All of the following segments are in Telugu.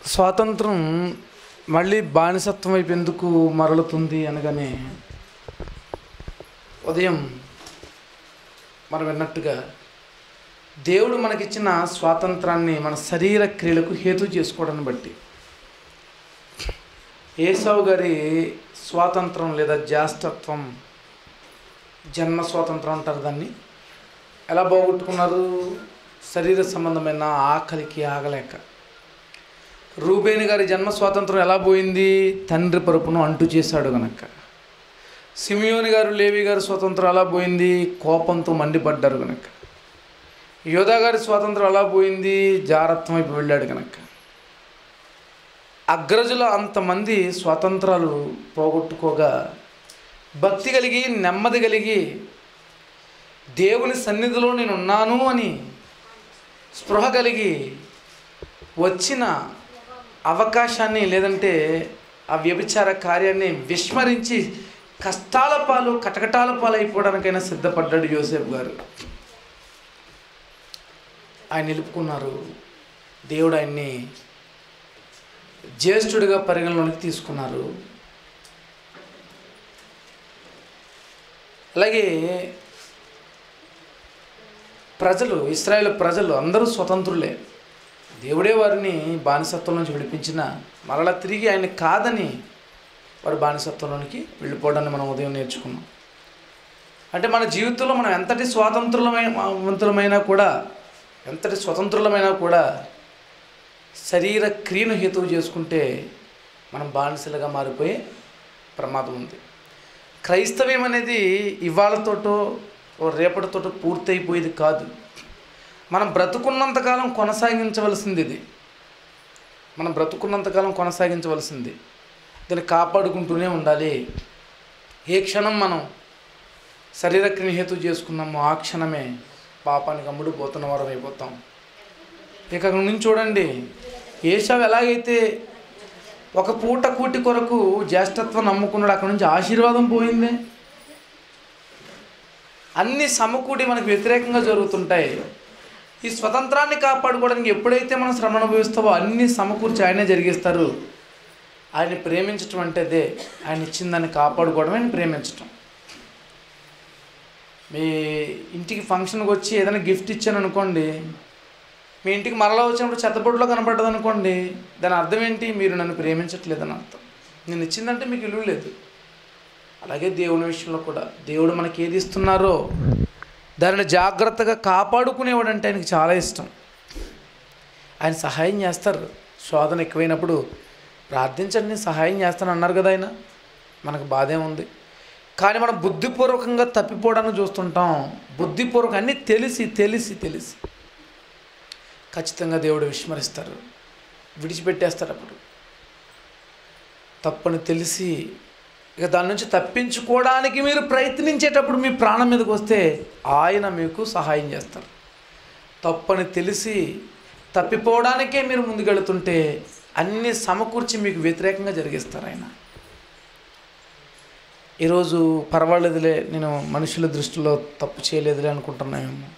స్వాతంత్రం మళ్ళీ బానిసత్వం వైపు ఎందుకు మరలుతుంది అనగానే ఉదయం మనం విన్నట్టుగా దేవుడు మనకిచ్చిన స్వాతంత్రాన్ని మన శరీర క్రియలకు హేతు చేసుకోవడాన్ని బట్టి ఏసావు గారి స్వాతంత్రం లేదా జ్యేష్ఠత్వం జన్మ స్వాతంత్రం అంటారు దాన్ని ఎలా పోగొట్టుకున్నారు శరీర సంబంధమైన ఆకలికి ఆగలేక రూబేని గారి జన్మ స్వాతంత్రం ఎలా పోయింది తండ్రి పరుపును అంటు చేశాడు గనక సిమియోని గారు లేవి గారి స్వాతంత్రం ఎలా పోయింది కోపంతో మండిపడ్డారు గనక యోధా గారి స్వాతంత్రం ఎలా పోయింది జారత్వం వైపు వెళ్ళాడు గనక అగ్రజుల అంతమంది స్వాతంత్రాలు పోగొట్టుకోగా భక్తి కలిగి నెమ్మది కలిగి దేవుని సన్నిధిలో నేను ఉన్నాను అని స్పృహ కలిగి వచ్చిన అవకాశాన్ని లేదంటే ఆ వ్యభిచార కార్యాన్ని విస్మరించి కష్టాల పాలు కటకటాల పాలు అయిపోవడానికైనా సిద్ధపడ్డాడు యోసేపు గారు ఆయన నిలుపుకున్నారు దేవుడు ఆయన్ని జ్యేష్ఠుడిగా పరిగణలోనికి తీసుకున్నారు అలాగే ప్రజలు ఇస్రాయేల్ ప్రజలు అందరూ స్వతంత్రులే దేవుడే వారిని బానిసత్వం నుంచి విడిపించిన మరలా తిరిగి ఆయన కాదని వారు బానిసత్వంలోనికి వెళ్ళిపోవడాన్ని మనం ఉదయం నేర్చుకున్నాం అంటే మన జీవితంలో మనం ఎంతటి స్వాతంత్రులమైన వంతులమైనా కూడా ఎంతటి స్వతంత్రులమైనా కూడా శరీర క్రియను హేతువు చేసుకుంటే మనం బానిసలుగా మారిపోయే ప్రమాదం ఉంది క్రైస్తవ్యం అనేది ఇవాళతోటో ఓ రేపటితోటో పూర్తయిపోయేది కాదు మనం బ్రతుకున్నంతకాలం కొనసాగించవలసింది ఇది మనం బ్రతుకున్నంతకాలం కొనసాగించవలసింది దీన్ని కాపాడుకుంటూనే ఉండాలి ఏ క్షణం మనం శరీర క్రియ హేతు చేసుకున్నామో ఆ క్షణమే పాపానికి అమ్ముడు పోతున్న వారం అయిపోతాం ఇక అక్కడ నుంచి చూడండి ఏషావు ఎలాగైతే ఒక పూట కూటి కొరకు జ్యేష్ఠత్వం నమ్ముకున్నాడు అక్కడ నుంచి ఆశీర్వాదం పోయింది అన్ని సమకూడి మనకు వ్యతిరేకంగా జరుగుతుంటాయి ఈ స్వతంత్రాన్ని కాపాడుకోవడానికి ఎప్పుడైతే మనం శ్రమ అనుభవిస్తావో అన్ని సమకూర్చి ఆయనే జరిగిస్తారు ఆయన్ని ప్రేమించటం అంటే అదే ఆయన ఇచ్చిన దాన్ని కాపాడుకోవడం ఆయన ప్రేమించటం మీ ఇంటికి ఫంక్షన్కి వచ్చి ఏదైనా గిఫ్ట్ ఇచ్చాను అనుకోండి మీ ఇంటికి మరలా వచ్చినప్పుడు చెత్తబొట్టులో కనపడ్డది అనుకోండి దాని అర్థం ఏంటి మీరు నన్ను ప్రేమించట్లేదని అర్థం నేను ఇచ్చిందంటే మీకు విలువ లేదు అలాగే దేవుని విషయంలో కూడా దేవుడు మనకి ఏది ఇస్తున్నారో దానిని జాగ్రత్తగా కాపాడుకునేవాడంటే ఆయనకి చాలా ఇష్టం ఆయన సహాయం చేస్తారు శోధన ఎక్కువైనప్పుడు ప్రార్థించండి నేను సహాయం చేస్తాను అన్నారు కదా ఆయన మనకు బాధే ఉంది కానీ మనం బుద్ధిపూర్వకంగా తప్పిపోవడానికి చూస్తుంటాం బుద్ధిపూర్వకం అన్నీ తెలిసి తెలిసి తెలిసి ఖచ్చితంగా దేవుడు విస్మరిస్తారు విడిచిపెట్టేస్తారు అప్పుడు తప్పని తెలిసి ఇక దాని నుంచి తప్పించుకోవడానికి మీరు ప్రయత్నించేటప్పుడు మీ ప్రాణం మీదకి వస్తే ఆయన మీకు సహాయం చేస్తారు తప్పని తెలిసి తప్పిపోవడానికే మీరు ముందుకెళ్తుంటే అన్ని సమకూర్చి మీకు వ్యతిరేకంగా జరిగిస్తారు ఆయన ఈరోజు పర్వాలేదులే నేను మనుషుల దృష్టిలో తప్పు చేయలేదులే అనుకుంటున్నామేమో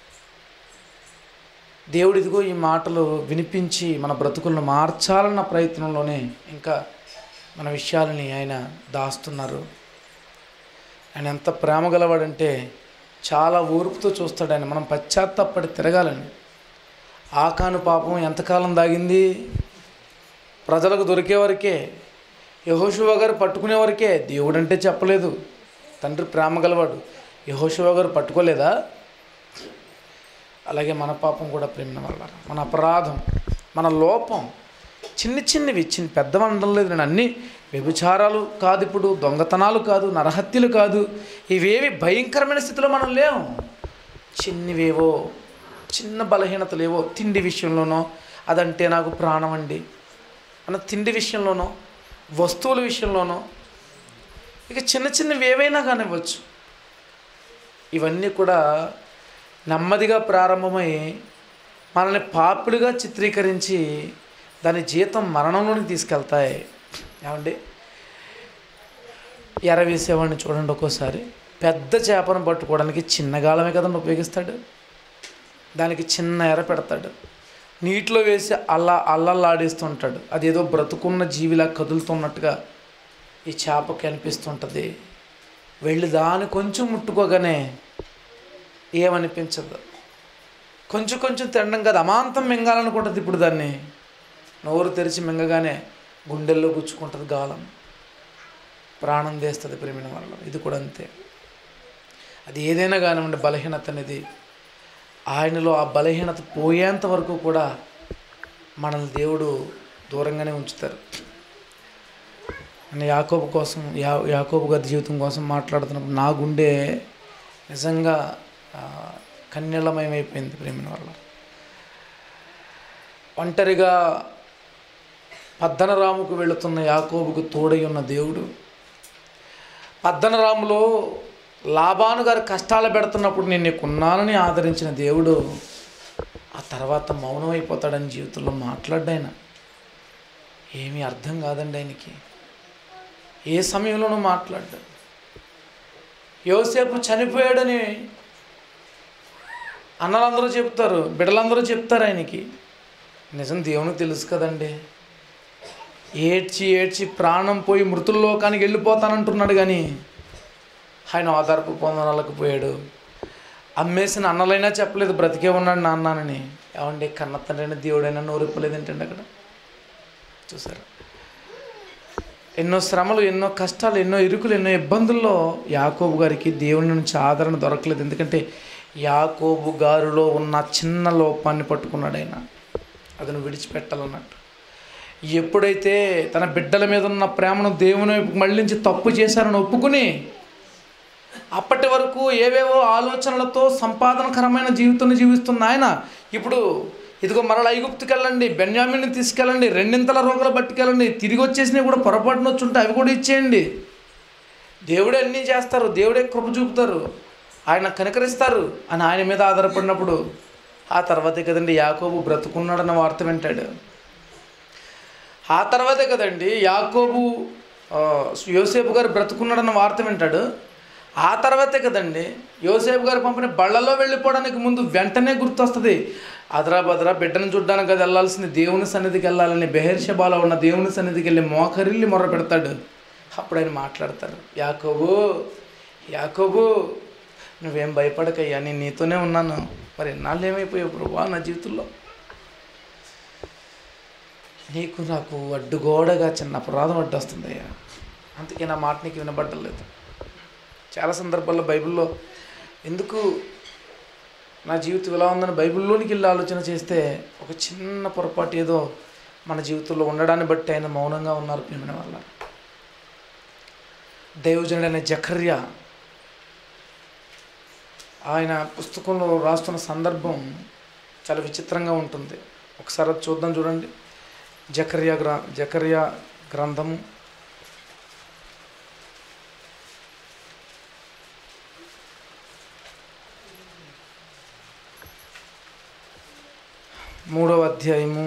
దేవుడు ఇదిగో ఈ మాటలు వినిపించి మన బ్రతుకులను మార్చాలన్న ప్రయత్నంలోనే ఇంకా మన విషయాలని ఆయన దాస్తున్నారు ఆయన ఎంత ప్రేమ గలవాడంటే చాలా ఓర్పుతో చూస్తాడు ఆయన మనం పశ్చాత్తాపడి తిరగాలని ఆకాను పాపం ఎంతకాలం దాగింది ప్రజలకు దొరికే వరకే యహోశివ గారు పట్టుకునే వరకే దేవుడు అంటే చెప్పలేదు తండ్రి ప్రేమ గలవాడు యహోశివ గారు పట్టుకోలేదా అలాగే మన పాపం కూడా ప్రేమ వల్ల మన అపరాధం మన లోపం చిన్ని చిన్నవి చిన్న పెద్ద అనడం లేదు నేను అన్ని వ్యభిచారాలు కాదు ఇప్పుడు దొంగతనాలు కాదు నరహత్యలు కాదు ఇవేవి భయంకరమైన స్థితిలో మనం లేము చిన్నవేవో చిన్న బలహీనతలేవో తిండి విషయంలోనో అదంటే నాకు ప్రాణం అండి అన్న తిండి విషయంలోనో వస్తువుల విషయంలోనో ఇక చిన్న చిన్నవి ఏవైనా కానివ్వచ్చు ఇవన్నీ కూడా నెమ్మదిగా ప్రారంభమై మనల్ని పాపులుగా చిత్రీకరించి దాని జీతం మరణంలోనికి తీసుకెళ్తాయి ఏమండి ఎర వేసేవాడిని చూడండి ఒక్కోసారి పెద్ద చేపను పట్టుకోవడానికి చిన్న గాలమే కదండి ఉపయోగిస్తాడు దానికి చిన్న ఎర పెడతాడు నీటిలో వేసి అల్లా అల్లల్లాడిస్తుంటాడు అదేదో బ్రతుకున్న జీవిలా కదులుతున్నట్టుగా ఈ చేపకి అనిపిస్తుంటుంది వెళ్ళి దాన్ని కొంచెం ముట్టుకోగానే ఏమనిపించదు కొంచెం కొంచెం తినడం కాదు అమాంతం మింగాలనుకుంటుంది ఇప్పుడు దాన్ని నోరు తెరిచి మింగగానే గుండెల్లో గుచ్చుకుంటుంది గాలం ప్రాణం తీస్తుంది ప్రేమిన వల్ల ఇది కూడా అంతే అది ఏదైనా కానివ్వండి బలహీనత అనేది ఆయనలో ఆ బలహీనత పోయేంత వరకు కూడా మనల్ని దేవుడు దూరంగానే ఉంచుతారు నేను యాకోబు కోసం యా యాకోబు గారి జీవితం కోసం మాట్లాడుతున్నప్పుడు నా గుండె నిజంగా ఆ, కన్యలమయమైపోయింది ప్రేమిన వల్ల ఒంటరిగా పద్దనరాముకు వెళుతున్న యాకోబుకు తోడై ఉన్న దేవుడు పద్దనరాములో లాభాను గారు కష్టాలు పెడుతున్నప్పుడు నేను నీకున్నానని ఆదరించిన దేవుడు ఆ తర్వాత మౌనం అయిపోతాడని జీవితంలో మాట్లాడ్డాయన ఏమీ అర్థం కాదండి ఆయనకి ఏ సమయంలోనూ మాట్లాడ్డా యోసేపు చనిపోయాడని అన్నలందరూ చెప్తారు బిడ్డలందరూ చెప్తారు ఆయనకి నిజం దేవునికి తెలుసు కదండి ఏడ్చి ఏడ్చి ప్రాణం పోయి మృతుల లోకానికి వెళ్ళిపోతానంటున్నాడు కానీ ఆయన ఆధారపు పొందనలేకపోయాడు అమ్మేసిన అన్నలైనా చెప్పలేదు బ్రతికే ఉన్నాడు నాన్నని ఏమండి కన్న తండ్రి దేవుడైనా నోరిప్పలేదు ఏంటండి అక్కడ చూసారు ఎన్నో శ్రమలు ఎన్నో కష్టాలు ఎన్నో ఇరుకులు ఎన్నో ఇబ్బందుల్లో యాకోబు గారికి దేవుని నుంచి ఆదరణ దొరకలేదు ఎందుకంటే యాకోబు గారిలో ఉన్న చిన్న లోపాన్ని పట్టుకున్నాడు ఆయన అతను విడిచిపెట్టాలన్నట్టు ఎప్పుడైతే తన బిడ్డల మీద ఉన్న ప్రేమను దేవుని వైపు మళ్ళించి తప్పు చేశారని ఒప్పుకుని అప్పటి వరకు ఏవేవో ఆలోచనలతో సంపాదనకరమైన జీవితాన్ని జీవిస్తున్న ఆయన ఇప్పుడు ఇదిగో మరల ఐగుప్తుకి వెళ్ళండి బెన్యామిన్ని తీసుకెళ్ళండి రెండింతల రోగులు పట్టుకెళ్ళండి తిరిగి వచ్చేసినవి కూడా పొరపాటున వచ్చి ఉంటే అవి కూడా ఇచ్చేయండి దేవుడే అన్నీ చేస్తారు దేవుడే కృప చూపుతారు ఆయన కనికరిస్తారు అని ఆయన మీద ఆధారపడినప్పుడు ఆ తర్వాతే కదండి యాకోబు బ్రతుకున్నాడన్న వార్త వింటాడు ఆ తర్వాతే కదండి యాకోబు ఆ, యోసేపు గారు బ్రతుకున్నాడన్న వార్త వింటాడు ఆ తర్వాతే కదండి యోసేపు గారు పంపిన బళ్ళలో వెళ్ళిపోవడానికి ముందు వెంటనే గుర్తొస్తుంది అదరా బదరా బిడ్డను చూడ్డానికి అది వెళ్ళాల్సింది దేవుని సన్నిధికి వెళ్ళాలని బెహర్షబాలో ఉన్న దేవుని సన్నిధికి వెళ్ళి మోకరిల్లి మొర్ర పెడతాడు అప్పుడు ఆయన మాట్లాడతారు యాకోబు యాకోబు నువ్వేం భయపడకయ్యా నేను నీతోనే ఉన్నాను మరి ఎన్నాళ్ళు ఏమైపోయావు ప్రభా నా జీవితంలో నీకు నాకు అడ్డుగోడగా చిన్న అపరాధం అడ్డు వస్తుందయ్యా అందుకే నా మాట నీకు వినబడలేదు చాలా సందర్భాల్లో బైబిల్లో ఎందుకు నా జీవితం ఇలా ఉందని బైబిల్లోనికి వెళ్ళి ఆలోచన చేస్తే ఒక చిన్న పొరపాటు ఏదో మన జీవితంలో ఉండడాన్ని బట్టి ఆయన మౌనంగా ఉన్నారు ప్రేమిన వల్ల దైవజనుడైన జకర్య ఆయన పుస్తకంలో రాస్తున్న సందర్భం చాలా విచిత్రంగా ఉంటుంది ఒకసారి అది చూద్దాం చూడండి జకర్యా గ్రా జకర్యా గ్రంథము మూడవ అధ్యాయము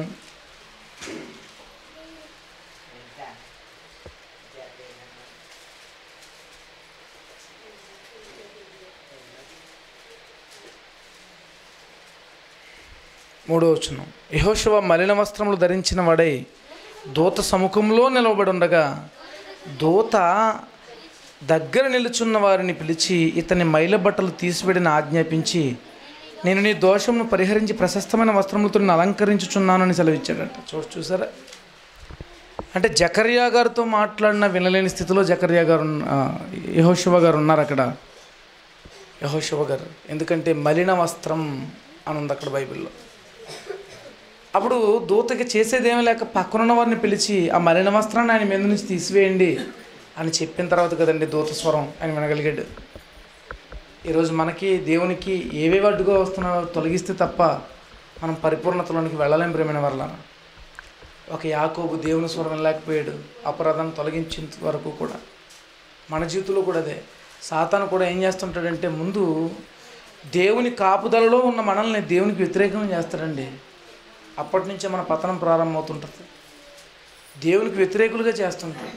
మూడో వచనం యహోశివ మలిన వస్త్రములు ధరించిన వాడై దూత సముఖంలో నిలవబడి ఉండగా దూత దగ్గర నిలుచున్న వారిని పిలిచి ఇతని మైల బట్టలు తీసివేడిని ఆజ్ఞాపించి నేను నీ దోషమును పరిహరించి ప్రశస్తమైన వస్త్రములతో నిన్ను అలంకరించుచున్నానని సెలవిచ్చాడట చూ చూసారా అంటే జకర్యా గారితో మాట్లాడిన వినలేని స్థితిలో జకర్యా గారు ఉన్న- ఆ, యెహోషువ గారు ఉన్నారు అక్కడ యహోశివ గారు ఎందుకంటే మలిన వస్త్రం అని ఉంది అక్కడ బైబిల్లో అప్పుడు దూతకి చేసేదేమీ లేక పక్కనున్న వారిని పిలిచి ఆ మలిన వస్త్రాన్ని ఆయన మీద నుంచి తీసివేయండి అని చెప్పిన తర్వాత కదండి దూత స్వరం ఆయన వినగలిగాడు ఈరోజు మనకి దేవునికి ఏవేవి అడ్డుగా వస్తున్నాయో తొలగిస్తే తప్ప మనం పరిపూర్ణతలోనికి వెళ్ళలేం ప్రేమైన వల్ల ఒక యాకోబు దేవుని స్వరం వినలేకపోయాడు అపరాధం తొలగించేంత వరకు కూడా మన జీవితంలో కూడా అదే సాతాను కూడా ఏం చేస్తుంటాడంటే ముందు దేవుని కాపుదలలో ఉన్న మనల్ని దేవునికి వ్యతిరేకంగా చేస్తాడండి అప్పటి నుంచే మన పతనం ప్రారంభమవుతుంటుంది దేవునికి వ్యతిరేకులుగా చేస్తుంటాడు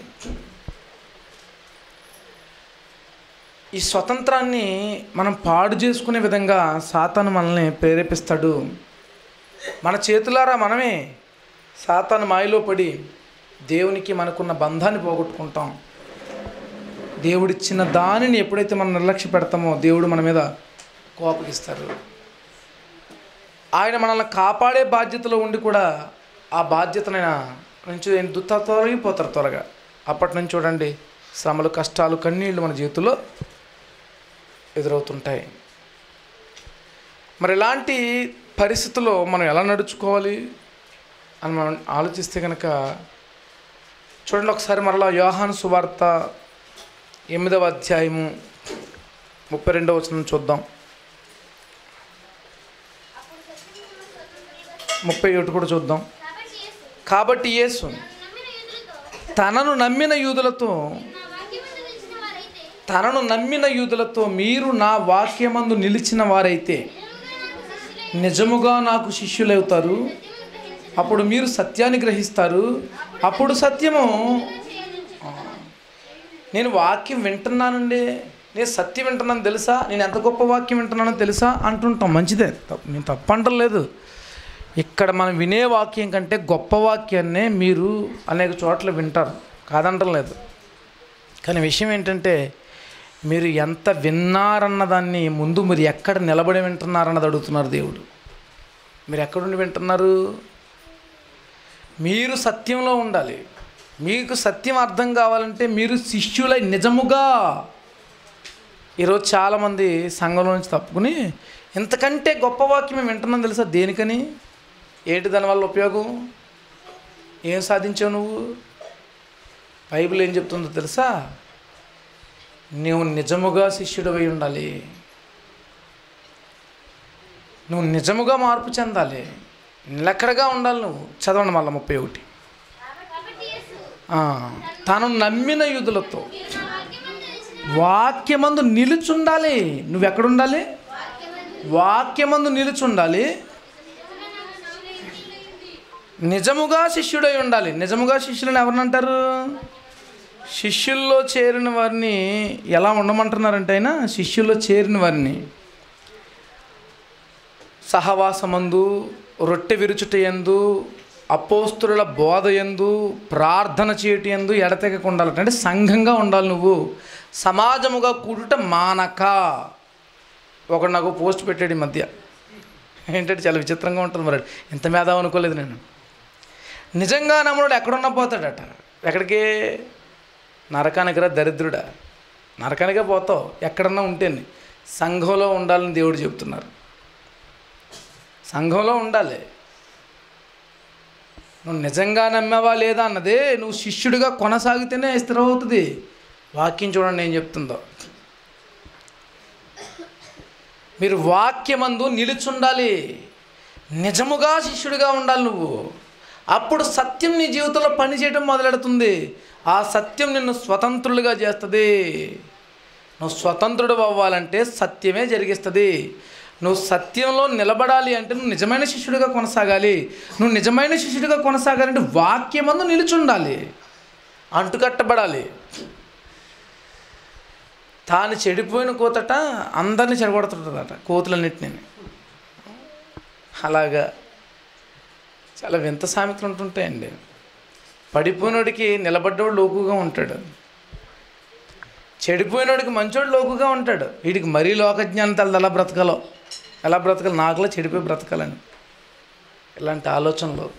ఈ స్వతంత్రాన్ని మనం పాడు చేసుకునే విధంగా సాతాను మనల్ని ప్రేరేపిస్తాడు మన చేతులారా మనమే సాతాను మాయలో పడి దేవునికి మనకున్న బంధాన్ని పోగొట్టుకుంటాం దేవుడిచ్చిన దానిని ఎప్పుడైతే మనం నిర్లక్ష్య పెడతామో దేవుడు మన మీద కోపగిస్తారు ఆయన మనల్ని కాపాడే బాధ్యతలో ఉండి కూడా ఆ బాధ్యతనైనా నుంచి దుత్త తొలగిపోతారు త్వరగా అప్పటి నుంచి చూడండి శ్రమలు కష్టాలు కన్నీళ్ళు మన జీవితంలో ఎదురవుతుంటాయి మరి ఇలాంటి పరిస్థితుల్లో మనం ఎలా నడుచుకోవాలి అని మనం ఆలోచిస్తే కనుక చూడండి ఒకసారి మరలా యోహాను సువార్త ఎనిమిదవ అధ్యాయము ముప్పై రెండవ వచనం చూద్దాం ముప్పై ఒకటి కూడా చూద్దాం కాబట్టి యేసు కాబట్టి యేసు నన్ను నమ్మిన యూదులతో తనను నమ్మిన యూదులతో నా వాక్యమందు నిలిచిన వారైతే తనను నమ్మిన యూదులతో మీరు నా వాక్యమందు నిలిచిన వారైతే నిజముగా నాకు శిష్యులై నిజముగా నాకు శిష్యులవుతారు సత్యమును గ్రహించిన అప్పుడు మీరు సత్యాన్ని గ్రహిస్తారు అప్పుడు సత్యము చేయనుంచుతాను. నేను వాక్యం వింటున్నానండి నేను సత్యం వింటున్నాను తెలుసా నేను ఎంత గొప్ప వాక్యం వింటున్నానో తెలుసా అంటుంటాం మంచిదే తప్పు నేను తప్పు అంటలేదు ఇక్కడ మనం వినే వాక్యం కంటే గొప్ప వాక్యాన్నే మీరు అనేక చోట్ల వింటారు కాదంటం లేదు కానీ విషయం ఏంటంటే మీరు ఎంత విన్నారన్న దాన్ని ముందు మీరు ఎక్కడ నిలబడి వింటున్నారన్నది అడుగుతున్నారు దేవుడు మీరు ఎక్కడుండి వింటున్నారు మీరు సత్యంలో ఉండాలి మీకు సత్యం అర్థం కావాలంటే మీరు శిష్యులై నిజముగా ఈరోజు చాలామంది సంఘంలో నుంచి తప్పుకుని ఇంతకంటే గొప్ప వాక్యం మేము వింటున్నాం తెలుసా దేనికని ఏంటి దానివల్ల ఉపయోగం ఏం సాధించావు నువ్వు బైబిల్ ఏం చెప్తుందో తెలుసా నువ్వు నిజముగా శిష్యుడివై ఉండాలి నువ్వు నిజముగా మార్పు చెందాలి నిలకడగా ఉండాలి నువ్వు చదవండి మళ్ళీ ముప్పై ఒకటి కాబట్టి యేసు ఆ, తను నమ్మిన యుధులతో మీరు నా వాక్యమందు నిలిచిన వాక్యమందు నిలుచుండాలి నువ్వు ఎక్కడుండాలి వాక్యమందు వాక్యమందు నిలుచుండాలి నిజముగా నాకు శిష్యులైంది. నిజముగా శిష్యుడై ఉండాలి నిజముగా శిష్యులను ఎవరినంటారు శిష్యుల్లో చేరిన వారిని ఎలా ఉండమంటున్నారంటే ఆయన శిష్యుల్లో చేరిన వారిని సహవాసమందు రొట్టె విరుచుటయందు అపోస్తుల బోధ ఎందు ప్రార్థన చేయటి ఎందు ఎడతెగక ఉండాలి అంటే సంఘంగా ఉండాలి నువ్వు సమాజముగా కూడుట మానక ఒకడు నాకు పోస్ట్ పెట్టాడు ఈ మధ్య ఏంటంటే చాలా విచిత్రంగా ఉంటుంది మరి ఇంత మేధావు అనుకోలేదు నేను నిజంగా నమ్ముడు ఎక్కడున్నా పోతాడట ఎక్కడికి నరకానికి రా దరిద్రుడా నరకానికే పోతావు ఎక్కడన్నా ఉంటేనే సంఘంలో ఉండాలని దేవుడు చెప్తున్నారు సంఘంలో ఉండాలి నువ్వు నిజంగా నమ్మావా లేదా అన్నదే నువ్వు శిష్యుడిగా కొనసాగితేనే స్థిరమవుతుంది వాక్యం చూడండి ఏం చెప్తుందో మీరు వాక్యమందు నిలుచుండాలి నిజముగా శిష్యుడిగా ఉండాలి నువ్వు అప్పుడు సత్యం నీ జీవితంలో పనిచేయడం మొదలెడుతుంది ఆ సత్యం నిన్ను స్వతంత్రులుగా చేస్తుంది నువ్వు స్వతంత్రుడు అవ్వాలంటే సత్యమే జరిగిస్తుంది నువ్వు సత్యంలో నిలబడాలి అంటే నువ్వు నిజమైన శిష్యుడిగా కొనసాగాలి నువ్వు నిజమైన శిష్యుడిగా కొనసాగాలంటే వాక్యమందు నిలుచుండాలి అంటుకట్టబడాలి తాను చెడిపోయిన కోతట అందరినీ చెడగొడుతుంటుందట కోతులన్నిటిని అలాగా చాలా వింత సామెతలు ఉంటుంటాయండి పడిపోయినోడికి నిలబడ్డవాడు లోకుగా ఉంటాడు చెడిపోయినోడికి మంచోడు లోకుగా ఉంటాడు వీడికి మరీ లోకజ్ఞానం తెలదు ఎలా బ్రతకాలో ఎలా బ్రతకాలి నాకులో చెడిపోయి బ్రతకాలని ఇలాంటి ఆలోచనలు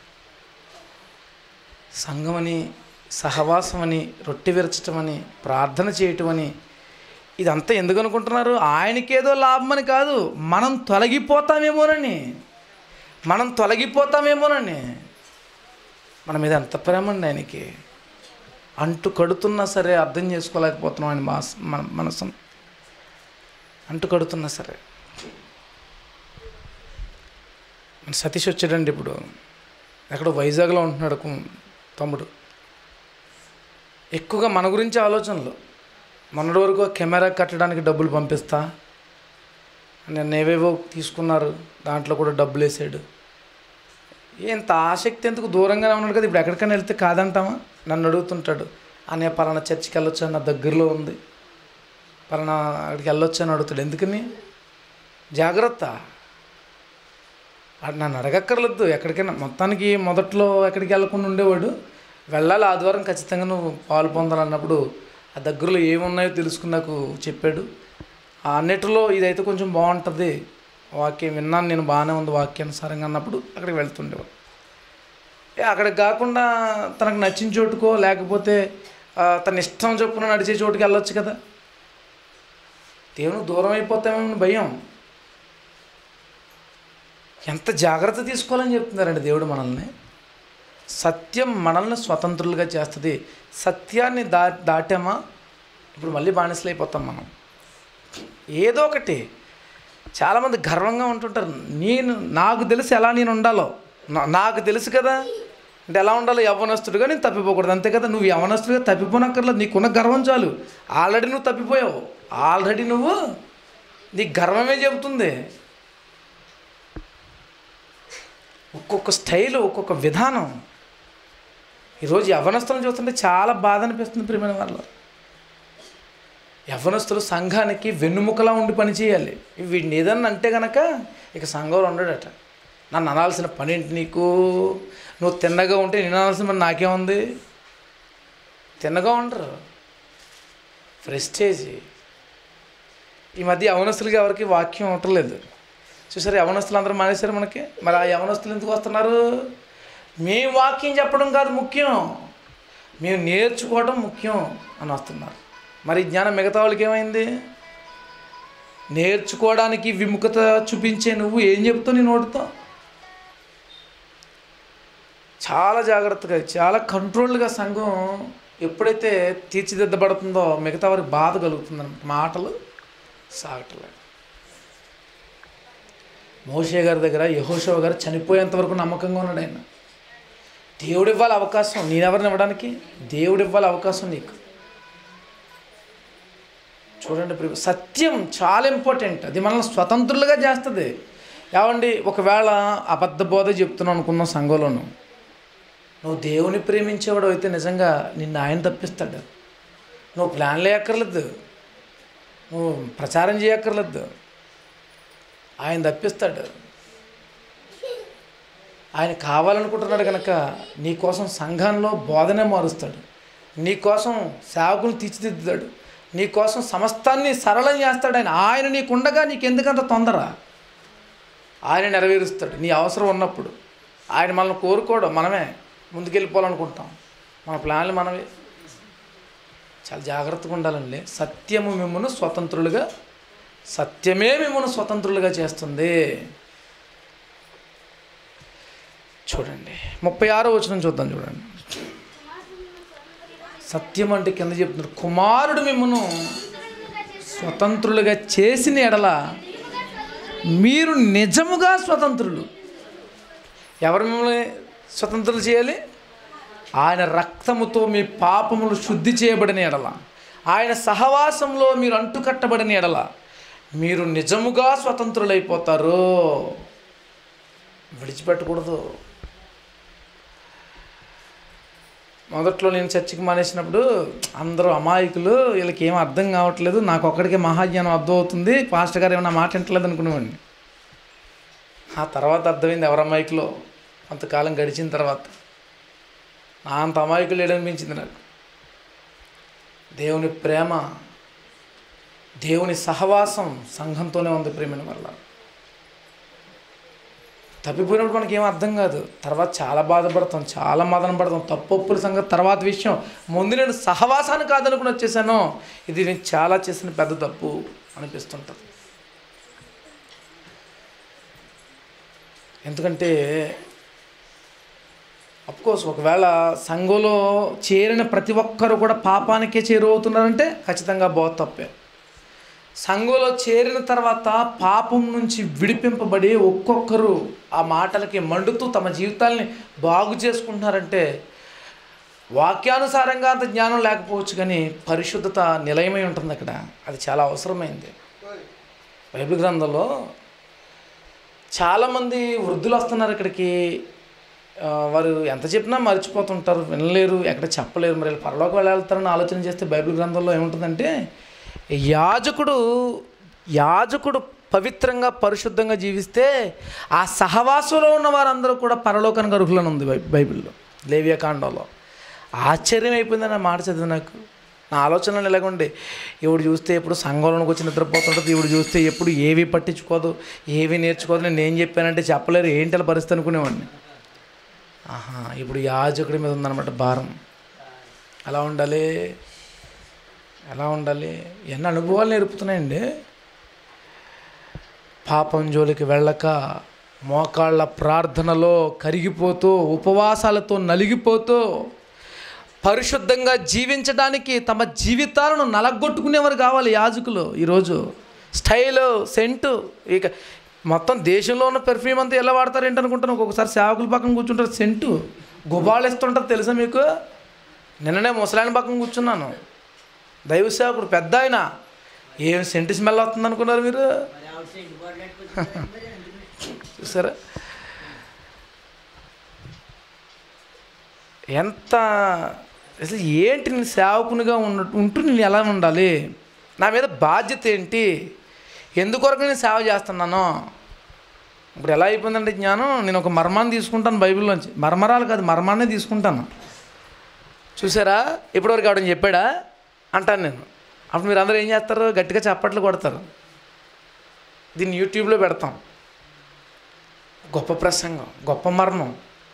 సంఘమని సహవాసమని రొట్టె విరచటమని ప్రార్థన చేయటమని ఇదంతా ఎందుకు అనుకుంటున్నారు ఆయనకేదో లాభమని కాదు మనం తొలగిపోతామేమోనని మనం తొలగిపోతామేమోనని మన మీద ఎంత ప్రేమ అండి ఆయనకి అంటు కడుతున్నా సరే అర్థం చేసుకోలేకపోతున్నాం ఆయన మాస్ మన మనసును అంటు కడుతున్నా సరే మన సతీష్ వచ్చాడండి ఇప్పుడు ఎక్కడో వైజాగ్లో ఉంటున్నాడు కు- తమ్ముడు ఎక్కువగా మన గురించి ఆలోచనలు మొన్నటి వరకు కెమెరా కట్టడానికి డబ్బులు పంపిస్తా నేను ఏవేవో తీసుకున్నారు దాంట్లో కూడా డబ్బులు వేసాడు ఎంత ఆసక్తి ఎందుకు దూరంగానే ఉన్నాడు కదా ఇప్పుడు ఎక్కడికైనా వెళ్తే కాదంటామా నన్ను అడుగుతుంటాడు అనే పలానా చర్చికి వెళ్ళొచ్చా నా దగ్గరలో ఉంది పలానా అక్కడికి వెళ్ళొచ్చా అని అడుగుతాడు ఎందుకని జాగ్రత్త అది నన్ను అడగక్కర్లేదు ఎక్కడికైనా మొత్తానికి మొదట్లో ఎక్కడికి వెళ్ళకుండా ఉండేవాడు వెళ్ళాలి ఆదివారం ఖచ్చితంగా నువ్వు పాలు పొందాలన్నప్పుడు ఆ దగ్గరలో ఏమున్నాయో తెలుసుకుని నాకు చెప్పాడు ఆ అన్నిటిలో ఇదైతే కొంచెం బాగుంటుంది వాక్యం విన్నాను నేను బాగానే ఉంది వాక్యానుసారంగా అన్నప్పుడు అక్కడికి వెళ్తుండేవాడు ఏ అక్కడికి కాకుండా తనకు నచ్చిన చోటుకో లేకపోతే ఆ, తన ఇష్టం చొప్పున నడిచే చోటుకి వెళ్ళొచ్చు కదా దేవునికి దూరం అయిపోతామేమో భయం ఎంత జాగ్రత్త తీసుకోవాలని చెప్తున్నారండి దేవుడు మనల్ని సత్యం మనల్ని స్వతంత్రులుగా చేస్తుంది సత్యాన్ని దా దాటామా ఇప్పుడు మళ్ళీ బానిసలు అయిపోతాం మనం ఏదో ఒకటి చాలామంది గర్వంగా ఉంటుంటారు నేను నాకు తెలిసి ఎలా నేను ఉండాలో నా- నాకు తెలుసు కదా అంటే ఎలా ఉండాలో యవ్వనస్తుడిగా నేను తప్పిపోకూడదు అంతే కదా నువ్వు యవ్వనస్తుడిగా తప్పిపోనక్కర్లేదు నీకున్న గర్వం చాలు ఆల్రెడీ నువ్వు తప్పిపోయావు ఆల్రెడీ నువ్వు నీ గర్వమే చెబుతుంది ఒక్కొక్క స్టైల్ ఒక్కొక్క విధానం ఈరోజు యవ్వనస్తులను చూస్తుంటే చాలా బాధ అనిపిస్తుంది ప్రియమైన వాళ్ళు యవ్వనస్తులు సంఘానికి వెన్నుముకలా ఉండి పని చేయాలి వీడిని ఏదన్నా అంటే గనక ఇక సంఘంలో ఉండడట నన్ను అనాల్సిన పని ఏంటి నీకు నువ్వు తిన్నగా ఉంటే నేను అనాల్సిన పని నాకేముంది తిన్నగా ఉండరు ప్రెస్టేజ్ ఈ మధ్య యవనస్తులకి ఎవరికి వాక్యం ఉండలేదు చూసారు యవనస్తులు అందరూ మానేశారు మనకి మరి ఆ యవనస్తులు ఎందుకు వస్తున్నారు మేము వాక్యం చెప్పడం కాదు ముఖ్యం మేము నేర్చుకోవడం ముఖ్యం అని వస్తున్నారు మరి ఈ జ్ఞానం మిగతా వాళ్ళకి ఏమైంది నేర్చుకోవడానికి విముఖత చూపించే నువ్వు ఏం చెప్తావు నీ నోటితో చాలా జాగ్రత్తగా చాలా కంట్రోల్డ్గా సంఘం ఎప్పుడైతే తీర్చిదిద్దబడుతుందో మిగతా వారికి బాధ కలుగుతుంది మాటలు సాగట్లేదు మోషే గారి దగ్గర యహోషవ గారు చనిపోయేంత వరకు నమ్మకంగా ఉన్నాడు ఆయన దేవుడు ఇవ్వాలి అవకాశం నేనెవరిని ఇవ్వడానికి దేవుడు ఇవ్వాలి అవకాశం నీకు చూడండి ప్రియ సత్యం చాలా ఇంపార్టెంట్ అది మనల్ని స్వతంత్రులుగా చేస్తుంది ఏమండి ఒకవేళ అబద్ధ బోధ చెప్తున్నావు అనుకున్నాం సంఘంలోను నువ్వు దేవుని ప్రేమించేవాడు అయితే నిజంగా నిన్ను ఆయన తప్పిస్తాడు నువ్వు ప్లాన్ లేయక్కర్లేదు నువ్వు ప్రచారం చేయక్కర్లేదు ఆయన తప్పిస్తాడు ఆయన కావాలనుకుంటున్నాడు కనుక నీకోసం సంఘంలో బోధనే మారుస్తాడు నీకోసం సేవకులు తీర్చిదిద్దుతాడు నీకోసం సమస్తాన్ని సరళం చేస్తాడు ఆయన ఆయన నీకుండగా నీకెందుకంత తొందర ఆయన నెరవేరుస్తాడు నీ అవసరం ఉన్నప్పుడు ఆయన మనల్ని కోరుకోవడం మనమే ముందుకెళ్ళిపోవాలనుకుంటాం మన ప్లాన్లు మనమే చాలా జాగ్రత్తగా ఉండాలండి సత్యము మిమ్మల్ని స్వతంత్రులుగా సత్యమే మిమ్మల్ని స్వతంత్రులుగా చేస్తుంది చూడండి ముప్పై ఆరో వచనం చూద్దాం చూడండి సత్యం అంటే కింద చెప్తున్నారు కుమారుడు మిమ్మను స్వతంత్రులుగా చేసిన ఎడల మీరు నిజముగా స్వతంత్రులు ఎవరు మిమ్మల్ని స్వతంత్రులు చేయాలి ఆయన రక్తముతో మీ పాపములు శుద్ధి చేయబడిన ఎడల ఆయన సహవాసంలో మీరు అంటుకట్టబడిన ఎడల మీరు నిజముగా స్వతంత్రులైపోతారు విడిచిపెట్టకూడదు మొదట్లో నేను చర్చికి మానేసినప్పుడు అందరూ అమాయకులు వీళ్ళకి ఏం అర్థం కావట్లేదు నాకు ఒక్కడికే మహాజ్ఞానం అర్థం అవుతుంది పాస్టర్ గారు ఏమన్నా మాట వింటలేదు అనుకునేవాడిని ఆ తర్వాత అర్థమైంది ఎవరు అమాయకులో కొంతకాలం గడిచిన తర్వాత నా అంత అమాయకులు లేడనిపించింది నాకు దేవుని ప్రేమ దేవుని సహవాసం సంఘంతోనే ఉంది ప్రేమని వల్ల తప్పిపోయినప్పుడు మనకి ఏం అర్థం కాదు తర్వాత చాలా బాధపడతాం చాలా మదన పడతాం తప్పొప్పుల సంగతి తర్వాత విషయం ముందు నేను సహవాసాన్ని కాదనుకుని వచ్చేసాను ఇది నేను చాలా చేసిన పెద్ద తప్పు అనిపిస్తుంటుంది ఎందుకంటే అఫ్కోర్స్ ఒకవేళ సంఘంలో చేరిన ప్రతి ఒక్కరు కూడా పాపానికే చేరువవుతున్నారంటే ఖచ్చితంగా బోధ తప్పే సంఘంలో చేరిన తర్వాత పాపం నుంచి విడిపింపబడి ఒక్కొక్కరు ఆ మాటలకి మండుతూ తమ జీవితాల్ని బాగు చేసుకుంటున్నారంటే వాక్యానుసారంగా అంత జ్ఞానం లేకపోవచ్చు కానీ పరిశుద్ధత నిలయమై ఉంటుంది అక్కడ అది చాలా అవసరమైంది బైబిల్ గ్రంథంలో చాలామంది వృద్ధులు వస్తున్నారు ఇక్కడికి ఆ, వారు ఎంత చెప్పినా మర్చిపోతుంటారు వినలేరు ఎక్కడ చెప్పలేరు మరి వీళ్ళు పరలోకి వెళ్ళాలని ఆలోచన చేస్తే బైబిల్ గ్రంథంలో ఏముంటుందంటే యాజకుడు యాజకుడు పవిత్రంగా పరిశుద్ధంగా జీవిస్తే ఆ సహవాసంలో ఉన్న వారందరూ కూడా పరలోకానికి అర్హులని ఉంది బై- బైబిల్లో లేవియకాండంలో ఆశ్చర్యం అయిపోయిందని ఆ మాట చదివి నాకు నా ఆలోచనలు ఇలాగుండే ఇవిడు చూస్తే ఎప్పుడు సంఘంలోకి వచ్చి నిద్రపోతుంటుంది ఇవిడు చూస్తే ఎప్పుడు ఏవి పట్టించుకోదు ఏవి నేర్చుకోదు నేను ఏం చెప్పానంటే చెప్పలేరు ఏంటి అలా పరిస్థితి అనుకునేవాడిని ఆహా ఇప్పుడు యాజకుడి మీద ఉందన్నమాట భారం ఎలా ఉండాలి ఎలా ఉండాలి ఎన్ని అనుభవాలు నేర్పుతున్నాయండి పాపం జోలికి వెళ్ళక మోకాళ్ళ ప్రార్థనలో కరిగిపోతూ ఉపవాసాలతో నలిగిపోతూ పరిశుద్ధంగా జీవించడానికి తమ జీవితాలను నలగొట్టుకునేవారు కావాలి యాజకులు ఈరోజు స్టైలు సెంటు ఇక మొత్తం దేశంలో ఉన్న పెర్ఫ్యూమ్ అంతా ఎలా వాడతారు ఏంటి అనుకుంటాను ఒక్కొక్కసారి సేవకుల పక్కన కూర్చుంటారు సెంటు గుబాలు ఇస్తుంటారు తెలుసా మీకు నిన్ననే ముసలాయన పక్కన కూర్చున్నాను దైవ సేవకుడు పెద్ద ఆయన ఏం సెంటు స్మెల్ వస్తుంది అనుకున్నారు మీరు చూసారా ఎంత అసలు ఏంటి నేను సేవకునిగా ఉన్న ఉంటూ నేను ఎలా ఉండాలి నా మీద బాధ్యత ఏంటి ఎందుకొరకు నేను సేవ చేస్తున్నాను ఇప్పుడు ఎలా అయిపోయిందంటే జ్ఞానం నేను ఒక మర్మాన్ని తీసుకుంటాను బైబిల్లోంచి మర్మరాలు కాదు మర్మాన్నే తీసుకుంటాను చూసారా ఇప్పటివరకు ఆవిడని చెప్పాడా అంటాను నేను అప్పుడు మీరు అందరూ ఏం చేస్తారు గట్టిగా చప్పట్లు కొడతారు దీన్ని యూట్యూబ్లో పెడతాం గొప్ప ప్రసంగం గొప్ప మర్మం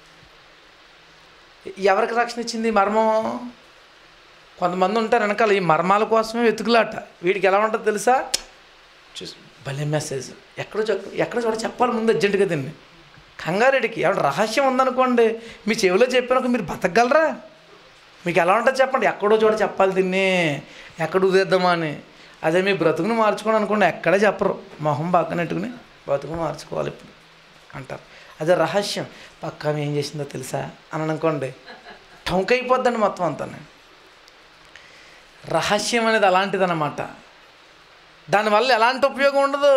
ఎవరికి రక్షణ ఇచ్చింది ఈ మర్మం కొంతమంది ఉంటారు వెనకాల ఈ మర్మాల కోసమే వెతుకులాట వీడికి ఎలా ఉంటుందో తెలుసా చూసి భలే మెసేజ్ ఎక్కడో చెప్ ఎక్కడ చూడ చెప్పాలి ముందు అర్జెంటుగా దీన్ని కంగారెడ్డికి ఏమన్నా రహస్యం ఉందనుకోండి మీ చెవిలో చెప్పినాక మీరు బతకగలరా మీకు ఎలా ఉంటుంది చెప్పండి ఎక్కడో చోట చెప్పాలి దీన్ని ఎక్కడ ఉదేద్దామా అని అదే మీ బ్రతుకుని మార్చుకోండి అనుకోండి ఎక్కడే చెప్పరు మొహం పక్కనెట్టుకుని బ్రతుకు మార్చుకోవాలి ఇప్పుడు అంటారు అదే రహస్యం పక్క ఆమె ఏం చేసిందో తెలుసా అని అనుకోండి టంక్ అయిపోద్దండి మొత్తం అంతా రహస్యం అనేది అలాంటిదన్నమాట దానివల్ల ఎలాంటి ఉపయోగం ఉండదు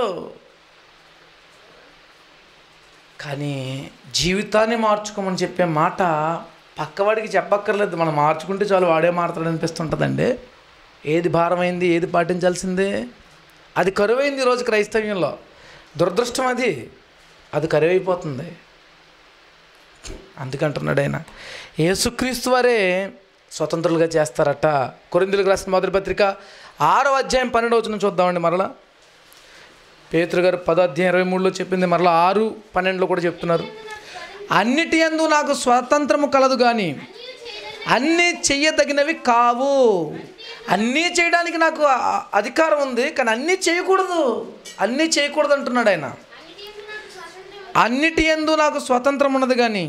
కానీ జీవితాన్ని మార్చుకోమని చెప్పే మాట పక్కవాడికి చెప్పక్కర్లేదు మనం మార్చుకుంటే చాలు వాడే మారుతాడు అనిపిస్తుంటుందండి ఏది భారమైంది ఏది పాటించాల్సిందే అది కరువైంది ఈరోజు క్రైస్తవ్యంలో దురదృష్టం అది అది కరువైపోతుంది అందుకంటున్నాడు ఆయన యేసుక్రీస్తు వారే స్వతంత్రులుగా చేస్తారట కొరిందులకు రాసిన మొదటి పత్రిక ఆరో అధ్యాయం పన్నెండు వచ్చిన చూద్దామండి మరలా పేతురు గారు పదో అధ్యాయం ఇరవై మూడులో చెప్పింది మరలా ఆరు పన్నెండులో కూడా చెప్తున్నారు అన్నిటి యందు నాకు స్వాతంత్రము కలదు కానీ అన్నీ చెయ్యదగినవి కావు అన్నీ చేయడానికి నాకు ఆ- అధికారం ఉంది కానీ అన్నీ చేయకూడదు అన్నీ చేయకూడదు అంటున్నాడు ఆయన అన్నిటి యందు నాకు స్వాతంత్రం అన్నిటి యందు నాకు స్వతంత్రం ఉన్నది కానీ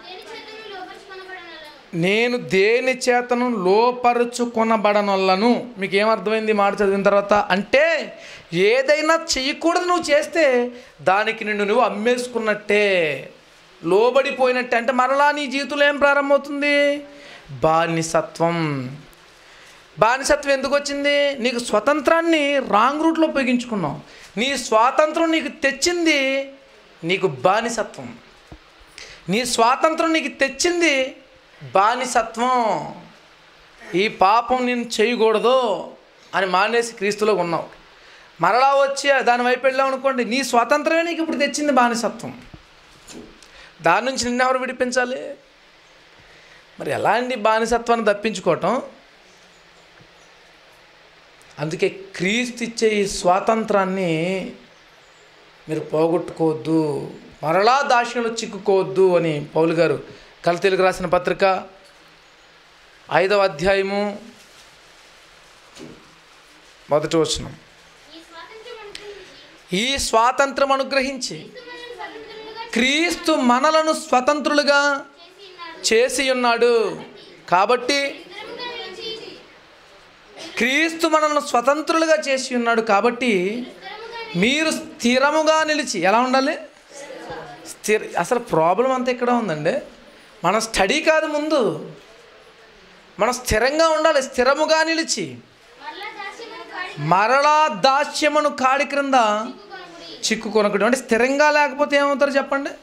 నేను దేని చేతను నేను దేని చేతను లోపరుచుకొనబడనలను లోపరుచుకొనబడనొల్లను మీకు ఏమర్థమైంది ఈ మాట చదివిన తర్వాత అంటే ఏదైనా చెయ్యకూడదు నువ్వు చేస్తే దానికి నిన్ను నువ్వు అమ్మేసుకున్నట్టే లోబడిపోయినట్టే అంటే మరలా నీ జీవితంలో ఏం ప్రారంభమవుతుంది బానిసత్వం బానిసత్వం ఎందుకు వచ్చింది నీకు స్వతంత్రాన్ని రాంగ్ రూట్లో ఉపయోగించుకున్నావు నీ స్వాతంత్రం నీకు తెచ్చింది నీకు బానిసత్వం నీ స్వాతంత్రం నీకు తెచ్చింది బానిసత్వం ఈ పాపం నేను చేయకూడదు అని మానేసి క్రీస్తులో ఉన్నావు మరలా వచ్చి దాని వైపు వెళ్ళావు అనుకోండి నీ స్వాతంత్రమే నీకు ఇప్పుడు తెచ్చింది బానిసత్వం దాని నుంచి నిన్నెవరు విడిపించాలి మరి ఎలాంటి బానిసత్వాన్ని తప్పించుకోవటం అందుకే క్రీస్తు ఇచ్చే ఈ స్వాతంత్రాన్ని మీరు పోగొట్టుకోవద్దు మరలా దాస్యంలో చిక్కుకోవద్దు అని పౌలు గారు కలతీలకు రాసిన పత్రిక ఐదవ అధ్యాయము మొదటి వచనం ఈ స్వాతంత్రం అనుగ్రహించి ఈ స్వాతంత్రం అనుగ్రహించి క్రీస్తు మనల్ని స్వతంత్రులుగా క్రీస్తు మనలను స్వతంత్రులుగా చేసి ఉన్నాడు చేసి ఉన్నాడు కాబట్టి స్థిరముగా నిలిచి క్రీస్తు మనల్ని స్వతంత్రులుగా చేసి ఉన్నాడు కాబట్టి స్థిరముగా మీరు స్థిరముగా నిలిచి ఎలా ఉండాలి స్థిర అసలు ప్రాబ్లం అంతా ఇక్కడ ఉందండి మన స్టడీ కాదు ముందు మనం స్థిరంగా ఉండాలి స్థిరముగా నిలిచి మరలా దాస్యమును కాడి మరలా దాస్యమును కాడి క్రింద కొనుముడి చిక్కుకొనకడం అంటే స్థిరంగా లేకపోతే ఏమవుతారు చెప్పండి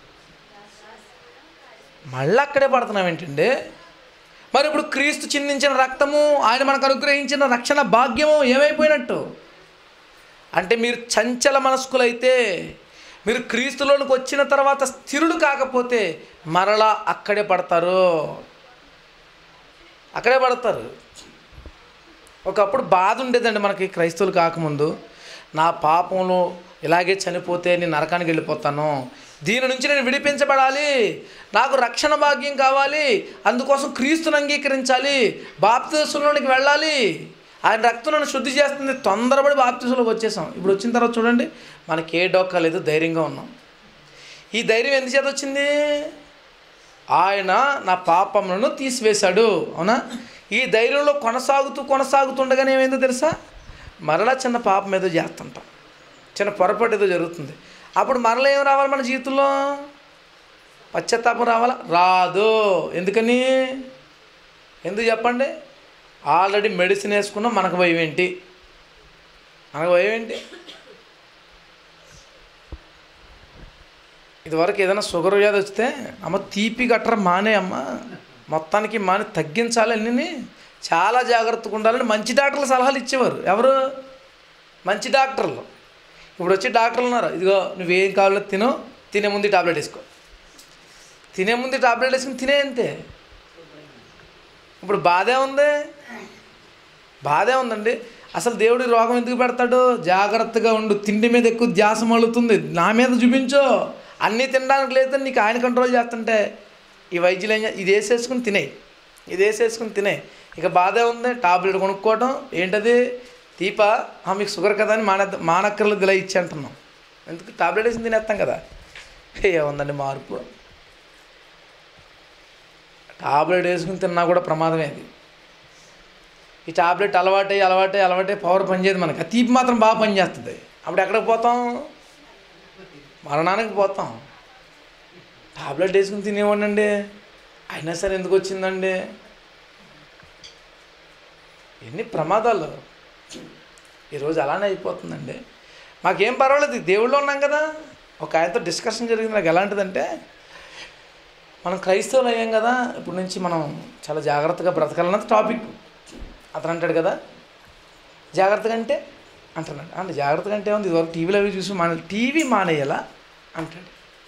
మళ్ళీ అక్కడే పడుతున్నాం ఏంటండి మరి ఇప్పుడు క్రీస్తు చిందించిన రక్తము ఆయన మనకు అనుగ్రహించిన రక్షణ భాగ్యము ఏమైపోయినట్టు అంటే మీరు చంచల మనస్కులైతే మీరు క్రీస్తులోనికి వచ్చిన తర్వాత స్థిరులు కాకపోతే మరలా అక్కడే పడతారు అక్కడే పడతారు ఒకప్పుడు బాధ ఉండేదండి మనకి క్రైస్తవులు కాకముందు నా పాపంలో ఇలాగే చనిపోతే నేను నరకానికి వెళ్ళిపోతాను దీని నుంచి నేను విడిపించబడాలి నాకు రక్షణ భాగ్యం కావాలి అందుకోసం క్రీస్తుని అంగీకరించాలి బాప్తిసంలోనికి వెళ్ళాలి ఆయన రక్తం నన్ను శుద్ధి చేస్తుంది తొందరపడి బాప్తిసంలోకి వచ్చేసాం ఇప్పుడు వచ్చిన తర్వాత చూడండి మనకి ఏ డొక్క లేదు ధైర్యంగా ఉన్నాం ఈ ధైర్యం ఎందుకు చేత వచ్చింది ఆయన నా పాపములను తీసివేశాడు అవునా ఈ ధైర్యంలో కొనసాగుతూ కొనసాగుతుండగానే ఏమైందో తెలుసా మరలా చిన్న పాపం ఏదో చేస్తుంటాం చిన్న పొరపాటు ఏదో జరుగుతుంది అప్పుడు మరలా ఏం రావాలి మన జీవితంలో పశ్చాత్తాపం రావాలా రాదు ఎందుకని ఎందుకు చెప్పండి ఆల్రెడీ మెడిసిన్ వేసుకున్నాం మనకు భయం ఏంటి మనకు భయం ఏంటి ఇదివరకు ఏదైనా షుగర్ వ్యాధి వస్తే అమ్మ తీపి గట్ర మానే అమ్మ మొత్తానికి మాని తగ్గించాలి అన్నీ చాలా జాగ్రత్తగా ఉండాలని మంచి డాక్టర్లు సలహాలు ఇచ్చేవారు ఎవరు మంచి డాక్టర్లు ఇప్పుడు వచ్చి డాక్టర్లు ఉన్నారు ఇదిగో నువ్వేం కావాలో తినో తినే ముందు ఈ టాబ్లెట్ వేసుకో తినే ముందు ఈ టాబ్లెట్ వేసుకుని తినే అంతే ఇప్పుడు బాధే ఉంది బాధే ఉందండి అసలు దేవుడి రోగం ఎందుకు పెడతాడు జాగ్రత్తగా ఉండు తిండి మీద ఎక్కువ ధ్యాస మళ్ళుతుంది నా మీద చూపించో అన్నీ తినడానికి లేదు నీకు ఆయన కంట్రోల్ చేస్తుంటే ఈ వైద్యులు ఏం చే- ఇది వేసేసుకుని తినేయి ఇది వేసేసుకుని తినే ఇక బాధే ఉంది టాబ్లెట్ కొనుక్కోవడం ఏంటది తీప ఆ, మీకు షుగర్ కదా అని మాన మానక్కర్లు ఇలా ఇచ్చి అంటున్నాం ఎందుకు టాబ్లెట్ వేసి తినేస్తాం కదా ఏముందండి మార్పు టాబ్లెట్ వేసుకుని తిన్నా కూడా ప్రమాదమే అది ఈ టాబ్లెట్ అలవాటై అలవాటై అలవాటై పవర్ పనిచేయదు మనకి ఆ తీపి మాత్రం బాగా పనిచేస్తుంది అప్పుడు ఎక్కడికి పోతాం మరణానికి పోతాం టాబ్లెట్ వేసుకుని తినేవాడినండి అయినా సరే ఎందుకు వచ్చిందండి ఎన్ని ప్రమాదాలు ఈరోజు అలానే అయిపోతుందండి మాకేం పర్వాలేదు దేవుళ్ళు ఉన్నాం కదా ఒక ఆయనతో డిస్కషన్ జరిగింది నాకు ఎలాంటిదంటే మనం క్రైస్తవులు అయ్యాం కదా ఇప్పటి నుంచి మనం చాలా జాగ్రత్తగా బ్రతకాలన్నది టాపిక్ అతను అంటాడు కదా జాగ్రత్తగా అంటే అంటున్నాడు అంటే జాగ్రత్తగా అంటే ఉంది ఇదివరకు టీవీలో అవి చూసి మానే టీవీ మానేయాలా అంటాడు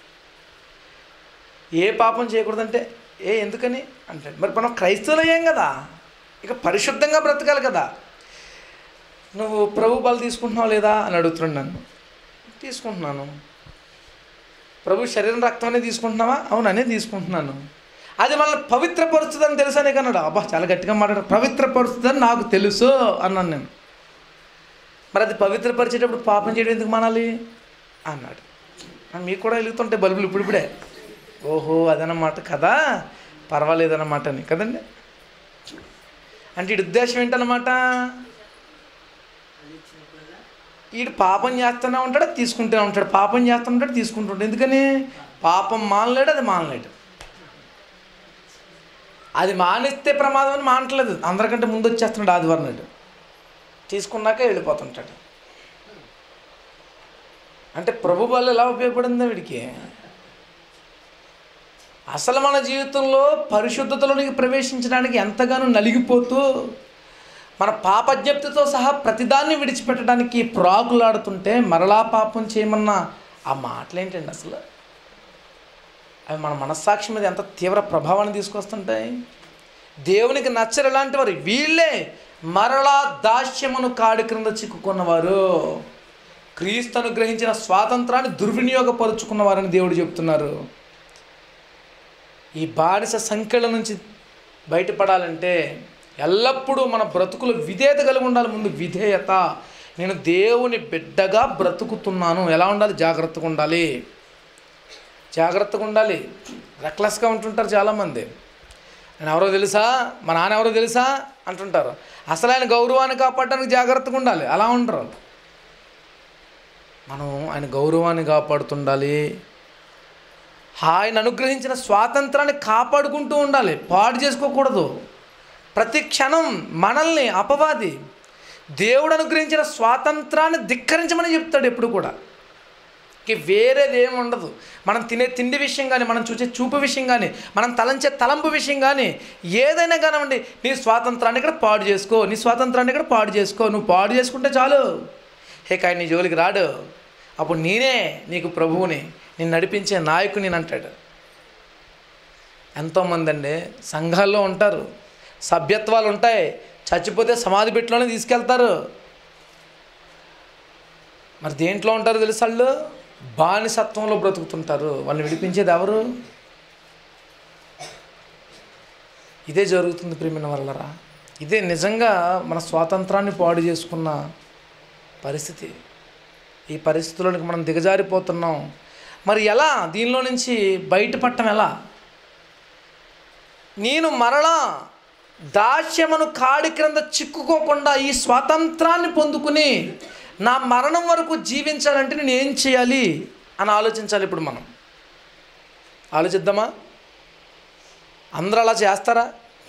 ఏ పాపం చేయకూడదంటే ఏ ఎందుకని అంటాడు మరి మనం క్రైస్తవులు అయ్యాం కదా ఇక పరిశుద్ధంగా బ్రతకాలి కదా నువ్వు ప్రభు బలు తీసుకుంటున్నావు లేదా అని అడుగుతున్నాడు నన్ను తీసుకుంటున్నాను ప్రభు శరీరం రక్తాన్ని తీసుకుంటున్నావా అవుననే తీసుకుంటున్నాను అది మనల్ని పవిత్రపరుస్తుందని తెలుసా నీకు అన్నాడు అబ్బా చాలా గట్టిగా మాట్లాడు పవిత్రపరుస్తుందని నాకు తెలుసు అన్నాను నేను మరి అది పవిత్రపరిచేటప్పుడు పాపం చేయడం ఎందుకు మానాలి అన్నాడు ఆ, మీకు కూడా వెలుగుతుంటాయి బల్బులు ఇప్పుడిప్పుడే ఓహో అదనమాట కదా పర్వాలేదన్నమాట అని కదండి అంటే ఈ ఉద్దేశం ఏంటన్నమాట వీడు పాపం చేస్తూనే ఉంటాడు తీసుకుంటూనే ఉంటాడు పాపం చేస్తుంటాడు తీసుకుంటుంటాడు ఎందుకని పాపం మానలేడు అది మానలేడు అది మానేస్తే ప్రమాదం అని మానట్లేదు అందరికంటే ముందు వచ్చేస్తున్నాడు ఆదివారం నాడు తీసుకున్నాక వెళ్ళిపోతుంటాడు అంటే ప్రభు వల్ల ఎలా ఉపయోగపడింది వీడికి అసలు మన జీవితంలో పరిశుద్ధతలోనికి ప్రవేశించడానికి ఎంతగానో నలిగిపోతూ మన పాపజ్ఞప్తితో సహా ప్రతిదాన్ని విడిచిపెట్టడానికి ప్రాకులాడుతుంటే మరలా పాపం చేయమన్న ఆ మాటలేంటండి అసలు అవి మన మనస్సాక్షి మీద ఎంత తీవ్ర ప్రభావాన్ని తీసుకొస్తుంటాయి దేవునికి నచ్చరు ఎలాంటి వారు వీళ్ళే మరలా దాస్యమును కాడి క్రింద చిక్కుకున్నవారు క్రీస్తు అనుగ్రహించిన స్వాతంత్రాన్ని దుర్వినియోగపరుచుకున్నవారని దేవుడు చెప్తున్నారు ఈ బానిస సంఖ్యల నుంచి బయటపడాలంటే ఎల్లప్పుడూ మన బ్రతుకులు విధేయత కలిగి ఉండాలి ముందు విధేయత నేను దేవుని బిడ్డగా బ్రతుకుతున్నాను ఎలా ఉండాలి జాగ్రత్తగా ఉండాలి జాగ్రత్తగా ఉండాలి రెక్లెస్గా ఉంటుంటారు చాలామంది ఆయన ఎవరో తెలుసా మా నాన్న ఎవరో తెలుసా అంటుంటారు అసలు ఆయన గౌరవాన్ని కాపాడడానికి జాగ్రత్తగా ఉండాలి అలా ఉండరు మనం ఆయన గౌరవాన్ని కాపాడుతుండాలి ఆయన అనుగ్రహించిన స్వాతంత్రాన్ని కాపాడుకుంటూ ఉండాలి పాడు చేసుకోకూడదు ప్రతి క్షణం మనల్ని అపవాది దేవుడు అనుగ్రహించిన స్వాతంత్రాన్ని ధిక్కరించమని చెప్తాడు ఎప్పుడు కూడా ఇంక వేరేది ఏమి ఉండదు మనం తినే తిండి విషయం కానీ మనం చూసే చూపు విషయం కానీ మనం తలంచే తలంపు విషయం కానీ ఏదైనా కానివ్వండి నీ స్వాతంత్రాన్ని ఇక్కడ పాడు చేసుకో నీ స్వాతంత్రాన్ని ఇక్కడ పాడు చేసుకో నువ్వు పాడు చేసుకుంటే చాలు ఇక ఆయన నీ జోలికి రాడు అప్పుడు నేనే నీకు ప్రభువుని నేను నడిపించే నాయకుని నేను అంటాడు ఎంతోమంది అండి సంఘాల్లో ఉంటారు సభ్యత్వాలు ఉంటాయి చచ్చిపోతే సమాధి పెట్టిలోనే తీసుకెళ్తారు మరి దేంట్లో ఉంటారు తెలుసు వాళ్ళు బానిసత్వంలో బ్రతుకుతుంటారు వాళ్ళని విడిపించేది ఎవరు ఇదే జరుగుతుంది ప్రేమిన వల్లరా ఇదే నిజంగా మన స్వాతంత్రాన్ని పాడు చేసుకున్న పరిస్థితి ఈ పరిస్థితుల్లోనికి మనం దిగజారిపోతున్నాం మరి ఎలా దీనిలో నుంచి బయటపడటం ఎలా నేను మరలా దాస్యమును కాడి క్రింద చిక్కుకోకుండా ఈ స్వాతంత్రాన్ని పొందుకుని నా మరణం వరకు జీవించాలంటే నేను ఏం చేయాలి అని ఆలోచించాలి ఇప్పుడు మనం ఆలోచిద్దామా అందరూ అలా చేస్తారా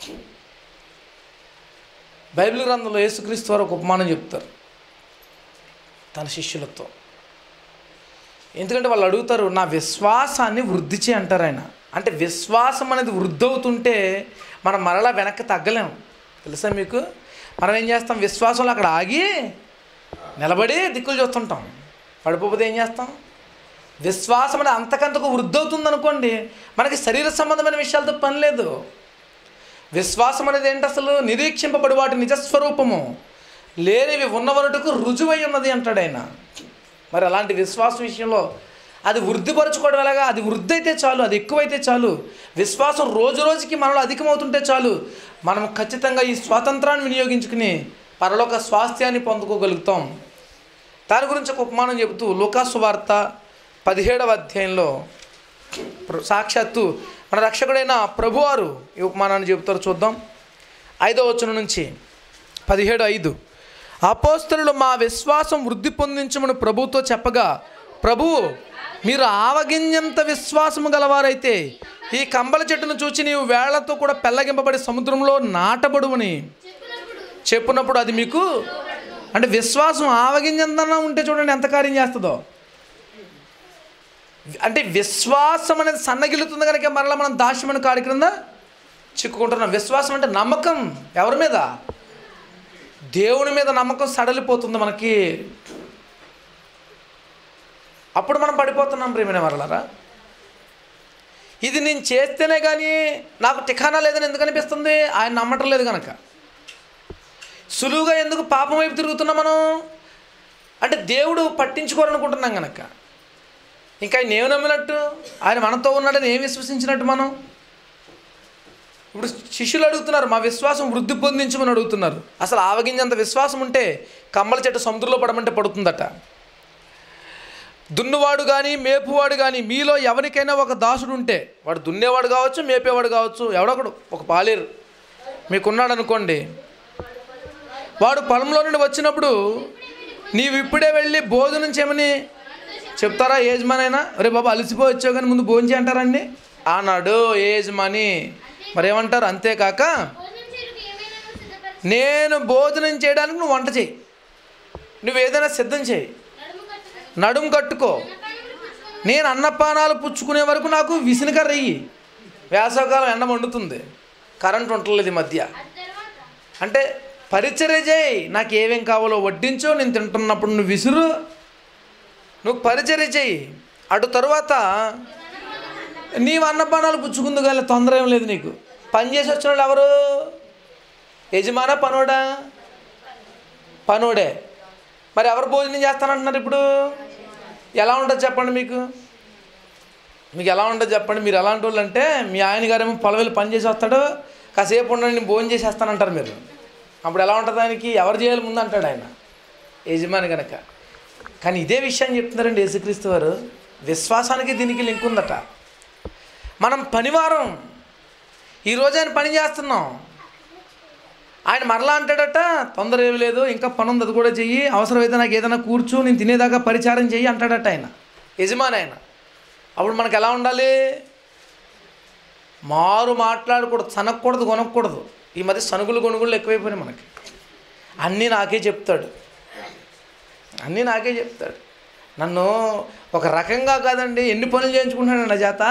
బైబిల్ గ్రంథంలో యేసుక్రీస్తు వారు ఒక ఉపమానం చెప్తారు తన శిష్యులతో ఎందుకంటే వాళ్ళు అడుగుతారు నా విశ్వాసాన్ని వృద్ధి చేయి అంటారు ఆయన అంటే విశ్వాసం అనేది వృద్ధి అవుతుంటే మనం మరలా వెనక్కి తగ్గలేం తెలుసా మీకు మనం ఏం చేస్తాం విశ్వాసంలో అక్కడ ఆగి నిలబడి దిక్కులు చూస్తుంటాం పడిపోతే ఏం చేస్తాం విశ్వాసం అనేది అంతకంతకు వృద్ధి అవుతుంది అనుకోండి మనకి శరీర సంబంధమైన విషయాలతో పని లేదు విశ్వాసం అనేది ఏంటి అసలు నిరీక్షింపబడి వాటి నిజస్వరూపము లేనివి ఉన్నవనుటకు రుజువై ఉన్నది అంటాడు ఆయన మరి అలాంటి విశ్వాసం విషయంలో అది వృద్ధిపరచుకోవడం ఎలాగా అది వృద్ధి అయితే చాలు అది ఎక్కువైతే చాలు విశ్వాసం రోజు రోజుకి మనలో అధికమవుతుంటే చాలు మనం ఖచ్చితంగా ఈ స్వాతంత్రాన్ని వినియోగించుకుని పరలోక స్వాస్థ్యాన్ని పొందుకోగలుగుతాం దాని గురించి ఒక ఉపమానం చెబుతూ లూకాసు వార్త పదిహేడవ అధ్యాయంలో ప్ర- సాక్షాత్తు మన రక్షకుడైన ప్రభువారు ఈ ఉపమానాన్ని చెబుతారు చూద్దాం ఐదో వచనం నుంచి పదిహేడు ఐదు అపోస్తలులు మా విశ్వాసం వృద్ధి పొందించమని ప్రభుతో చెప్పగా ప్రభువు మీరు ఆవగింజంత విశ్వాసము గలవారైతే ఈ కంబల చెట్టును చూచి నీవు వేళ్లతో కూడా పెళ్ళగింపబడి సముద్రంలో నాటబడువని చెప్పినప్పుడు అది మీకు అంటే విశ్వాసం ఆవగింజంతన్నా ఉంటే చూడండి ఎంత కార్యం చేస్తుందో అంటే విశ్వాసం అనేది సన్నగిలుతుంది కనుక మరలా మనం దాస్యమైన కాడి క్రింద చిక్కుకుంటున్నాం విశ్వాసం అంటే నమ్మకం ఎవరి మీద దేవుని మీద నమ్మకం సడలిపోతుంది మనకి అప్పుడు మనం పడిపోతున్నాం ప్రేమైన వరలరా ఇది నేను చేస్తేనే కానీ నాకు టికానా లేదని ఎందుకు అనిపిస్తుంది ఆయన నమ్మటం లేదు కనుక సులువుగా ఎందుకు పాపం వైపు తిరుగుతున్నాం మనం అంటే దేవుడు పట్టించుకోవాలనుకుంటున్నాం కనుక ఇంకా ఆయన ఏమి నమ్మినట్టు ఆయన మనతో ఉన్నాడని ఏం విశ్వసించినట్టు మనం ఇప్పుడు శిష్యులు అడుగుతున్నారు మా విశ్వాసం వృద్ధి పొందించమని అడుగుతున్నారు అసలు ఆవగింజంత విశ్వాసం ఉంటే కమ్మల చెట్టు సముద్రంలో పడమంటే పడుతుందట దున్నువాడు కానీ మేపువాడు కానీ మీలో ఎవరికైనా ఒక దాసుడు ఉంటే వాడు దున్నేవాడు కావచ్చు మేపేవాడు కావచ్చు ఎవడొకడు ఒక పాలేరు మీకున్నాడు అనుకోండి వాడు పొలంలో నుండి వచ్చినప్పుడు నీవు ఇప్పుడే వెళ్ళి భోజనం చేయమని చెప్తారా యజమానైనా రే బాబా అలసిపోయి వచ్చావు కానీ ముందు భోజనం అంటారండి అన్నాడు యజమాని మరేమంటారు అంతేకాక భోజనం చేయుటకు ఏమైనా సిద్ధపరచు నేను భోజనం చేయడానికి నువ్వు వంట చేయి నువ్వు ఏదైనా సిద్ధం చేయి నడుము కట్టుకుని నడుము కట్టుకో అన్నపానములు పుచ్చుకొని నేను అన్నపానాలు పుచ్చుకునే వరకు నాకు విసినకర్ర రెయ్యి వేసవకాలం ఎండ మండుతుంది కరెంట్ ఉండలేదు ఈ మధ్య ఆ తర్వాత అంటే పరిచర్య చేయి నాకు ఏమేం కావాలో వడ్డించు నేను తింటున్నప్పుడు నువ్వు విసురు నువ్వు పరిచర్య చేయి అటు తరువాత నీవు అన్నపానాలు పుచ్చుకుందు కానీ తొందర ఏం లేదు నీకు పని చేసి వచ్చిన వాళ్ళు ఎవరు యజమానా పనోడా పనోడే మరి ఎవరు భోజనం చేస్తానంటున్నారు ఇప్పుడు ఎలా ఉంటుంది చెప్పండి మీకు మీకు ఎలా ఉంటుంది చెప్పండి మీరు ఎలాంటి వాళ్ళు అంటే మీ ఆయన గారేమో పొలం వెళ్ళి పని చేసి వస్తాడు కాసేపు ఉండండి నేను భోజనం చేసేస్తానంటారు మీరు అప్పుడు ఎలా ఉంటుంది ఆయనకి ఎవరు చేయాలి ముందు అంటాడు ఆయన యజమాని కనుక కానీ ఇదే విషయాన్ని చెప్తున్నారండి యేసుక్రీస్తు వారు విశ్వాసానికి దీనికి లింక్ ఉందట మనం పనివారం ఈరోజు ఆయన పని చేస్తున్నాం ఆయన మరలా అంటాడట తొందర ఏమి లేదు ఇంకా పని ఉంది అది కూడా చెయ్యి అవసరమైతే నాకు ఏదైనా కూర్చో నేను తినేదాకా పరిచారం చెయ్యి అంటాడట ఆయన యజమాని ఆయన అప్పుడు మనకు ఎలా ఉండాలి మారు మాట్లాడకూడదు సనక్కూడదు కొనక్కూడదు ఈ మధ్య సనుగులు కొనుగులు ఎక్కువైపోయినాయి మనకి అన్నీ నాకే చెప్తాడు అన్నీ నాకే చెప్తాడు నన్ను ఒక రకంగా కాదండి ఎన్ని పనులు చేయించుకుంటున్నాడు నా చేత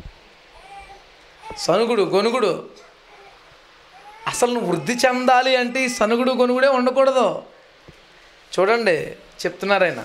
సనుగుడు గొనుగుడు అసలు నువ్వు వృద్ధి చెందాలి అంటే ఈ సనుగుడు గొనుగుడే ఉండకూడదు చూడండి చెప్తున్నారు ఆయన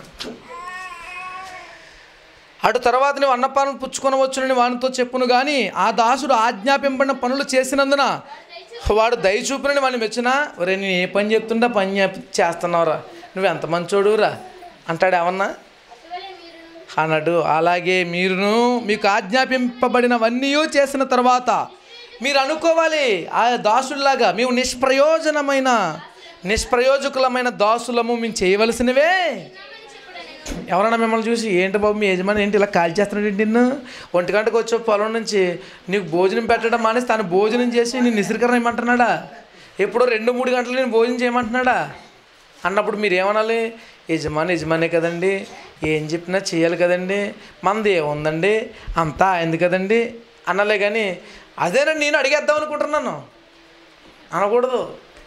అటు తర్వాత నువ్వు అన్నపానం పుచ్చుకొనవచ్చునని వానితో చెప్పును కానీ ఆ దాసుడు ఆజ్ఞాపింపడిన పనులు చేసినందున వాడు దయ చూపునని వాడిని మెచ్చినా ఒరే నేను ఏ పని చెప్తుండా పని చెప్- చేస్తున్నావురా నువ్వు ఎంత మంచోడురా అంటాడు ఏమన్నా అటువలే మీరును అన్నాడు అలాగే మీరును మీకు ఆజ్ఞాపింపబడినవన్నీ చేసిన తర్వాత మీరు అనుకోవాలి ఆ దాసుల్లాగా మేము నిష్ప్రయోజనమైన నిష్ప్రయోజకులమైన దాసులము మేము చేయవలసినవే నామని చెప్పుడా నేను ఎవరన్నా మిమ్మల్ని చూసి ఏంటి బాబు మీ యజమాని ఏంటి ఇలా కాల్ చేస్తున్నాడు ఏంటి నిన్ను ఒంటి గంటకు వచ్చే పొలం నుంచి నీకు భోజనం పెట్టడం మానేసి తను భోజనం చేసి నేను నిసిరికరణ ఏమంటున్నాడా ఎప్పుడో రెండు మూడు గంటలు నేను భోజనం చేయమంటున్నాడా అన్నప్పుడు మీరు ఏమనాలి యజమాని యజమానే కదండి ఏం చెప్పినా చేయాలి కదండి మనది ఏముందండి అంతా అయింది కదండి అన్నలే కానీ అదేనండి నేను అడిగేద్దాం అనుకుంటున్నాను అనకూడదు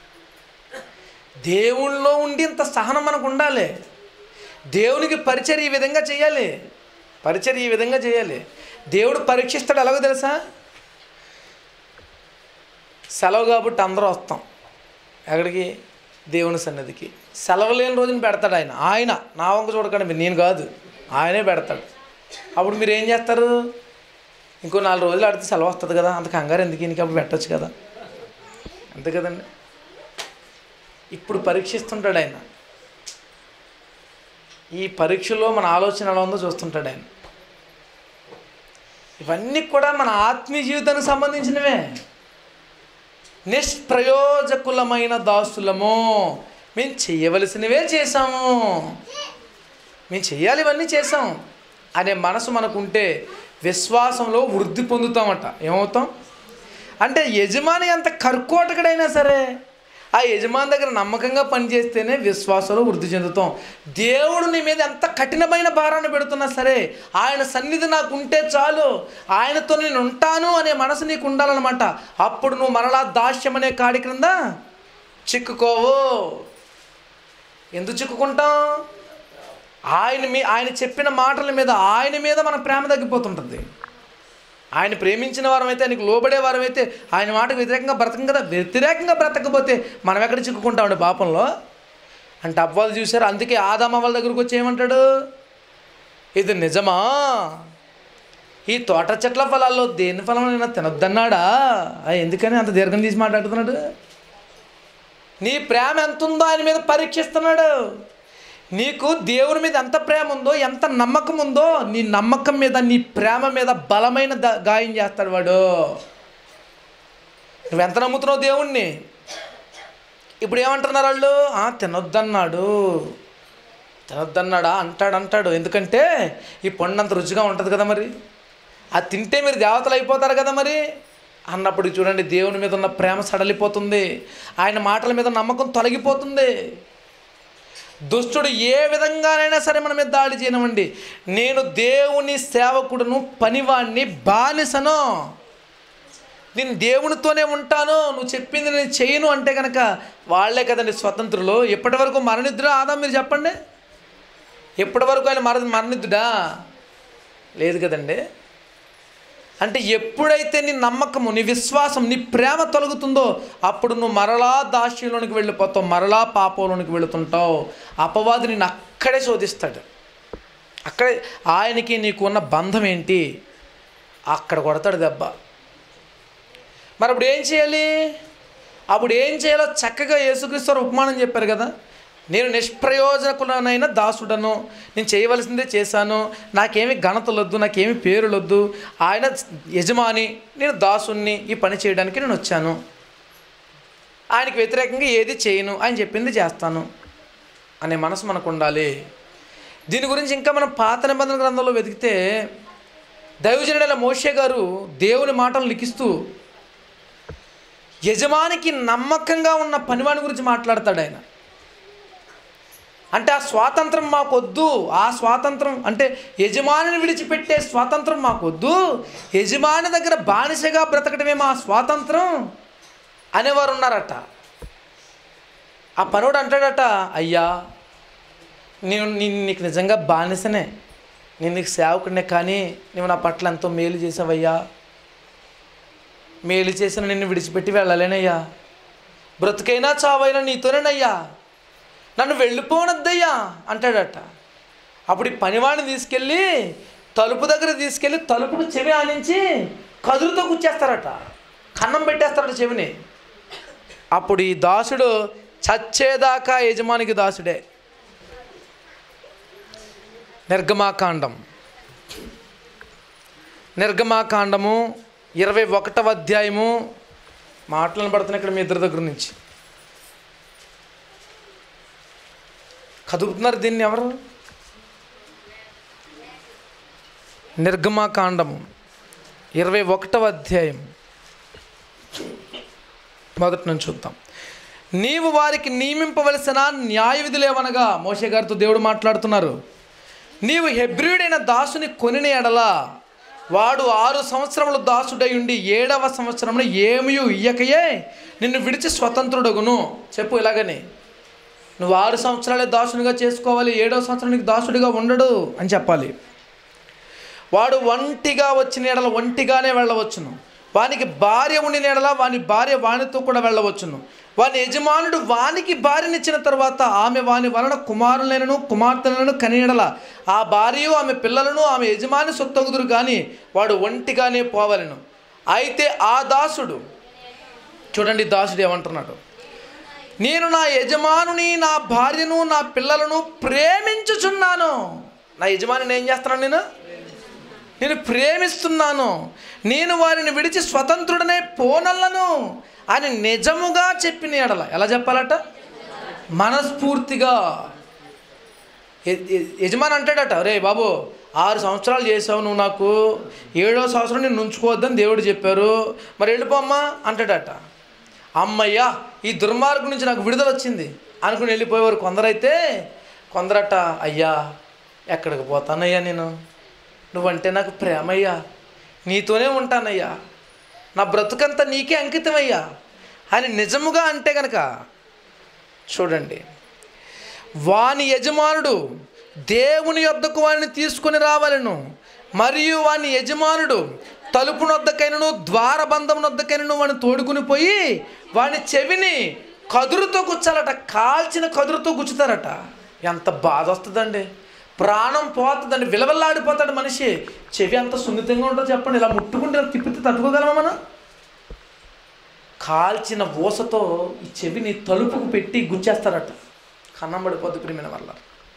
దేవుళ్ళలో ఉండి ఇంత సహనం మనకు ఉండాలి దేవునికి పరిచయం ఈ విధంగా చేయాలి పరిచయం ఈ విధంగా చేయాలి దేవుడు పరీక్షిస్తాడు ఎలాగో తెలుసా సెలవు కాబట్టి అందరూ వస్తాం ఎక్కడికి దేవుని సన్నిధికి సెలవు లేని రోజున పెడతాడు ఆయన ఆయన నా వంక చూడకండి మీరు నేను కాదు ఆయనే పెడతాడు అప్పుడు మీరు ఏం చేస్తారు ఇంకో నాలుగు రోజులు ఆడితే సెలవు వస్తుంది కదా అంత కంగారు ఎందుకు ఇంక అప్పుడు పెట్టచ్చు కదా అంతే కదండి ఇప్పుడు పరీక్షిస్తుంటాడు ఆయన ఈ పరీక్షలో మన ఆలోచన ఎలా ఉందో చూస్తుంటాడు ఆయన ఇవన్నీ కూడా మన ఆత్మీయ జీవితానికి సంబంధించినవే నిష్ప్రయోజకులమైన దాసులము మేము చేయవలసినవే చేసాము మేము చేయాలి ఇవన్నీ చేసాం అనే మనసు మనకుంటే విశ్వాసంలో వృద్ధి పొందుతామట ఏమవుతాం అంటే యజమాని ఎంత కర్కోటకుడైనా సరే ఆ యజమాని దగ్గర నమ్మకంగా పనిచేస్తేనే విశ్వాసంలో వృద్ధి చెందుతాం దేవుడు నీ మీద ఎంత కఠినమైన భారాన్ని పెడుతున్నా సరే ఆయన సన్నిధి నాకు ఉంటే చాలు ఆయనతో నేను ఉంటాను అనే మనసు నీకు ఉండాలన్నమాట అప్పుడు నువ్వు మరలా దాస్యం అనే కాడి క్రింద చిక్కుకోవు ఎందుకు చిక్కుకుంటాం ఆయన మీ ఆయన చెప్పిన మాటల మీద ఆయన మీద మన ప్రేమ తగ్గిపోతుంటుంది ఆయన ప్రేమించిన వారం అయితే ఆయనకు లోబడే వారం అయితే ఆయన మాటకు వ్యతిరేకంగా బ్రతకం కదా వ్యతిరేకంగా బ్రతకపోతే మనం ఎక్కడ చిక్కుకుంటామండి పాపంలో అంటే అవ్వాలి చూశారు అందుకే ఆదామ వాళ్ళ దగ్గరకు వచ్చి ఏమంటాడు ఇది నిజమా ఈ తోట చెట్ల ఫలాల్లో దేని ఫలం నేను తినొద్దన్నాడా ఆ, ఎందుకని అంత దీర్ఘం తీసి మాట్లాడుతున్నాడు నీ ప్రేమ ఎంత ఉందో ఆయన మీద పరీక్షిస్తున్నాడు నీకు దేవుని మీద ఎంత ప్రేమ ఉందో ఎంత నమ్మకం ఉందో నీ నమ్మకం మీద నీ ప్రేమ మీద బలమైన ద- గాయం చేస్తాడు వాడు నువ్వెంత నమ్ముతున్నావు దేవుణ్ణి ఇప్పుడు ఏమంటున్నారు వాళ్ళు "ఆ, తినొద్దన్నాడు తినొద్దన్నాడా అంటాడు అంటాడు ఎందుకంటే ఈ పండు అంత రుచిగా ఉంటుంది కదా మరి అది తింటే మీరు దేవతలు అయిపోతారు కదా మరి అన్నప్పుడు చూడండి దేవుని మీద ఉన్న ప్రేమ సడలిపోతుంది ఆయన మాటల మీద నమ్మకం తొలగిపోతుంది దుష్టుడు ఏ విధంగానైనా సరే మన మీద దాడి చేయనివ్వండి నేను దేవుని సేవకుడును పనివాణ్ణి బానిసను నేను దేవునితోనే ఉంటాను నువ్వు చెప్పింది నేను చేయను అంటే కనుక వాళ్ళే కదండి స్వతంత్రులు ఎప్పటి వరకు మరణిద్దుడా ఆదా మీరు చెప్పండి ఎప్పటి వరకు ఆయన మర మరణిద్దుడా లేదు కదండి అంటే ఎప్పుడైతే నీ నమ్మకము నీ విశ్వాసం నీ ప్రేమ తొలగుతుందో అప్పుడు నువ్వు మరలా దాస్యంలోనికి వెళ్ళిపోతావు మరలా పాపంలోనికి వెళుతుంటావు అపవాది నిన్ను అక్కడే శోధిస్తాడు అక్కడే ఆయనకి నీకు ఉన్న బంధం ఏంటి అక్కడ కొడతాడు దెబ్బ మరి అప్పుడు ఏం చేయాలి అప్పుడు ఏం చేయాలో చక్కగా యేసుక్రీస్తు వారు ఉపమానం చెప్పారు కదా నేను నిష్ప్రయోజకులనైన దాసుడను నేను చేయవలసిందే చేశాను నాకేమి ఘనతలొద్దు నాకేమి పేరులొద్దు ఆయన యజమాని నేను దాసుణ్ణి ఈ పని చేయడానికి నేను వచ్చాను ఆయనకి వ్యతిరేకంగా ఏది చేయను ఆయన చెప్పింది చేస్తాను అనే మనసు మనకు ఉండాలి దీని గురించి ఇంకా మనం పాత నిబంధన గ్రంథంలో వెతికితే దైవజనుడైన మోషే గారు దేవుని మాటలు లిఖిస్తూ యజమానికి నమ్మకంగా ఉన్న పనివాని గురించి మాట్లాడతాడు ఆయన అంటే ఆ స్వాతంత్రం మాకొద్దు ఆ స్వాతంత్రం అంటే యజమానిని విడిచిపెట్టే స్వాతంత్రం మాకొద్దు యజమాని దగ్గర బానిసగా బ్రతకడమే మా స్వాతంత్రం అనేవారు ఉన్నారట ఆ పనుడు అంటాడట అయ్యా నేను నేను నీకు నిజంగా బానిసనే నేను నీకు సేవకుడినే కానీ నువ్వు నా పట్ల ఎంతో మేలు చేసావయ్యా మేలు చేసిన నిన్ను విడిచిపెట్టి వెళ్ళలేనయ్యా బ్రతుకైనా చావైనా నీతోనేనయ్యా నన్ను వెళ్ళిపోనద్దయ్యా అంటాడట అప్పుడు ఈ పనివాడిని తీసుకెళ్ళి తలుపు దగ్గర తీసుకెళ్ళి తలుపుకు చెవి ఆనించి కదురుతో కూర్చేస్తారట కన్నం పెట్టేస్తారట చెవిని అప్పుడు ఈ దాసుడు చచ్చేదాకా యజమానికి దాసుడే నిర్గమాకాండం నిర్గమాకాండము ఇరవై ఒకటవ అధ్యాయము మాటలను పడుతున్నాయి ఇక్కడ మీ ఇద్దరి దగ్గర నుంచి కదుపుతున్నారు దీన్ని ఎవరు నిర్గమాకాండము ఇరవై ఒకటవ అధ్యాయం మొదటి నుంచి చూద్దాం నీవు వారికి నియమింపవలసిన న్యాయ విధులేవనగా మోషే గారితో దేవుడు మాట్లాడుతున్నారు నీవు హెబ్రియుడైన దాసుని కొనిన ఎడల వాడు ఆరు సంవత్సరములు దాసుడై ఉండి ఏడవ సంవత్సరంలో ఏమియు ఇయ్యకయే నిన్ను విడిచి స్వతంత్రుడగును చెప్పు ఇలాగని నువ్వు ఆరు సంవత్సరాలే దాసునిగా చేసుకోవాలి ఏడవ సంవత్సరానికి దాసుడిగా ఉండడు అని చెప్పాలి వాడు ఒంటిగా వచ్చిన ఎడల ఒంటిగానే వెళ్ళవచ్చును వానికి భార్య ఉండిన ఎడల వాని భార్య వానితో కూడా వెళ్ళవచ్చును వాని యజమానుడు వానికి భార్యనిచ్చిన తర్వాత ఆమె వాని వలన కుమారులైనను కుమార్తెలను కనియడల ఆ భార్య ఆమె పిల్లలను ఆమె యజమాని సొత్తగుదురు కానీ వాడు ఒంటిగానే పోవలను అయితే ఆ దాసుడు చూడండి దాసుడు ఏమంటున్నాడు నేను నా యజమానుని నా భార్యను నా పిల్లలను ప్రేమించుచున్నాను నా యజమానిని ఏం చేస్తున్నాను నేను నేను ప్రేమిస్తున్నాను నేను వారిని విడిచి స్వతంత్రుడనే పోనల్లను అని నిజముగా చెప్పిన ఎడల ఎలా చెప్పాలట మనస్ఫూర్తిగా య- య- యజమాని అంటాడట రే బాబు ఆరు సంవత్సరాలు చేసావు నువ్వు నాకు ఏడో సంవత్సరం నేను ఉంచుకోవద్దని దేవుడు చెప్పారు మరి వెళ్ళిపోమ్మా అంటాడట అమ్మయ్యా ఈ దుర్మార్గం నుంచి నాకు విడుదల వచ్చింది అనుకుని వెళ్ళిపోయేవారు కొందరైతే కొందరట అయ్యా ఎక్కడికి పోతానయ్యా నేను నువ్వంటే నాకు ప్రేమయ్యా నీతోనే ఉంటానయ్యా నా బ్రతుకంతా నీకే అంకితమయ్యా అని నిజముగా అంటే కనుక చూడండి వాని యజమానుడు దేవుని యొద్దకు వాడిని తీసుకొని రావాలను మరియు వాని యజమానుడు తలుపు నొద్దకైనను ద్వారబంధం నొద్దకైనను వాడిని తోడుకుని పోయి వాని చెవిని కదురుతో గుచ్చాలట కాల్చిన కదురుతో గుచ్చుతారట ఎంత బాధ వస్తుందండి ప్రాణం పోతుందండి విలవల్లాడిపోతాడు మనిషి చెవి అంత సున్నితంగా ఉంటుందో చెప్పండి ఇలా ముట్టుకుంటే ఇలా తిప్పితే తట్టుకోగలమా మనం కాల్చిన ఊసతో ఈ చెవిని తలుపుకు పెట్టి గుంచేస్తారట కన్నం పడిపోద్ది ప్రియమైన వల్ల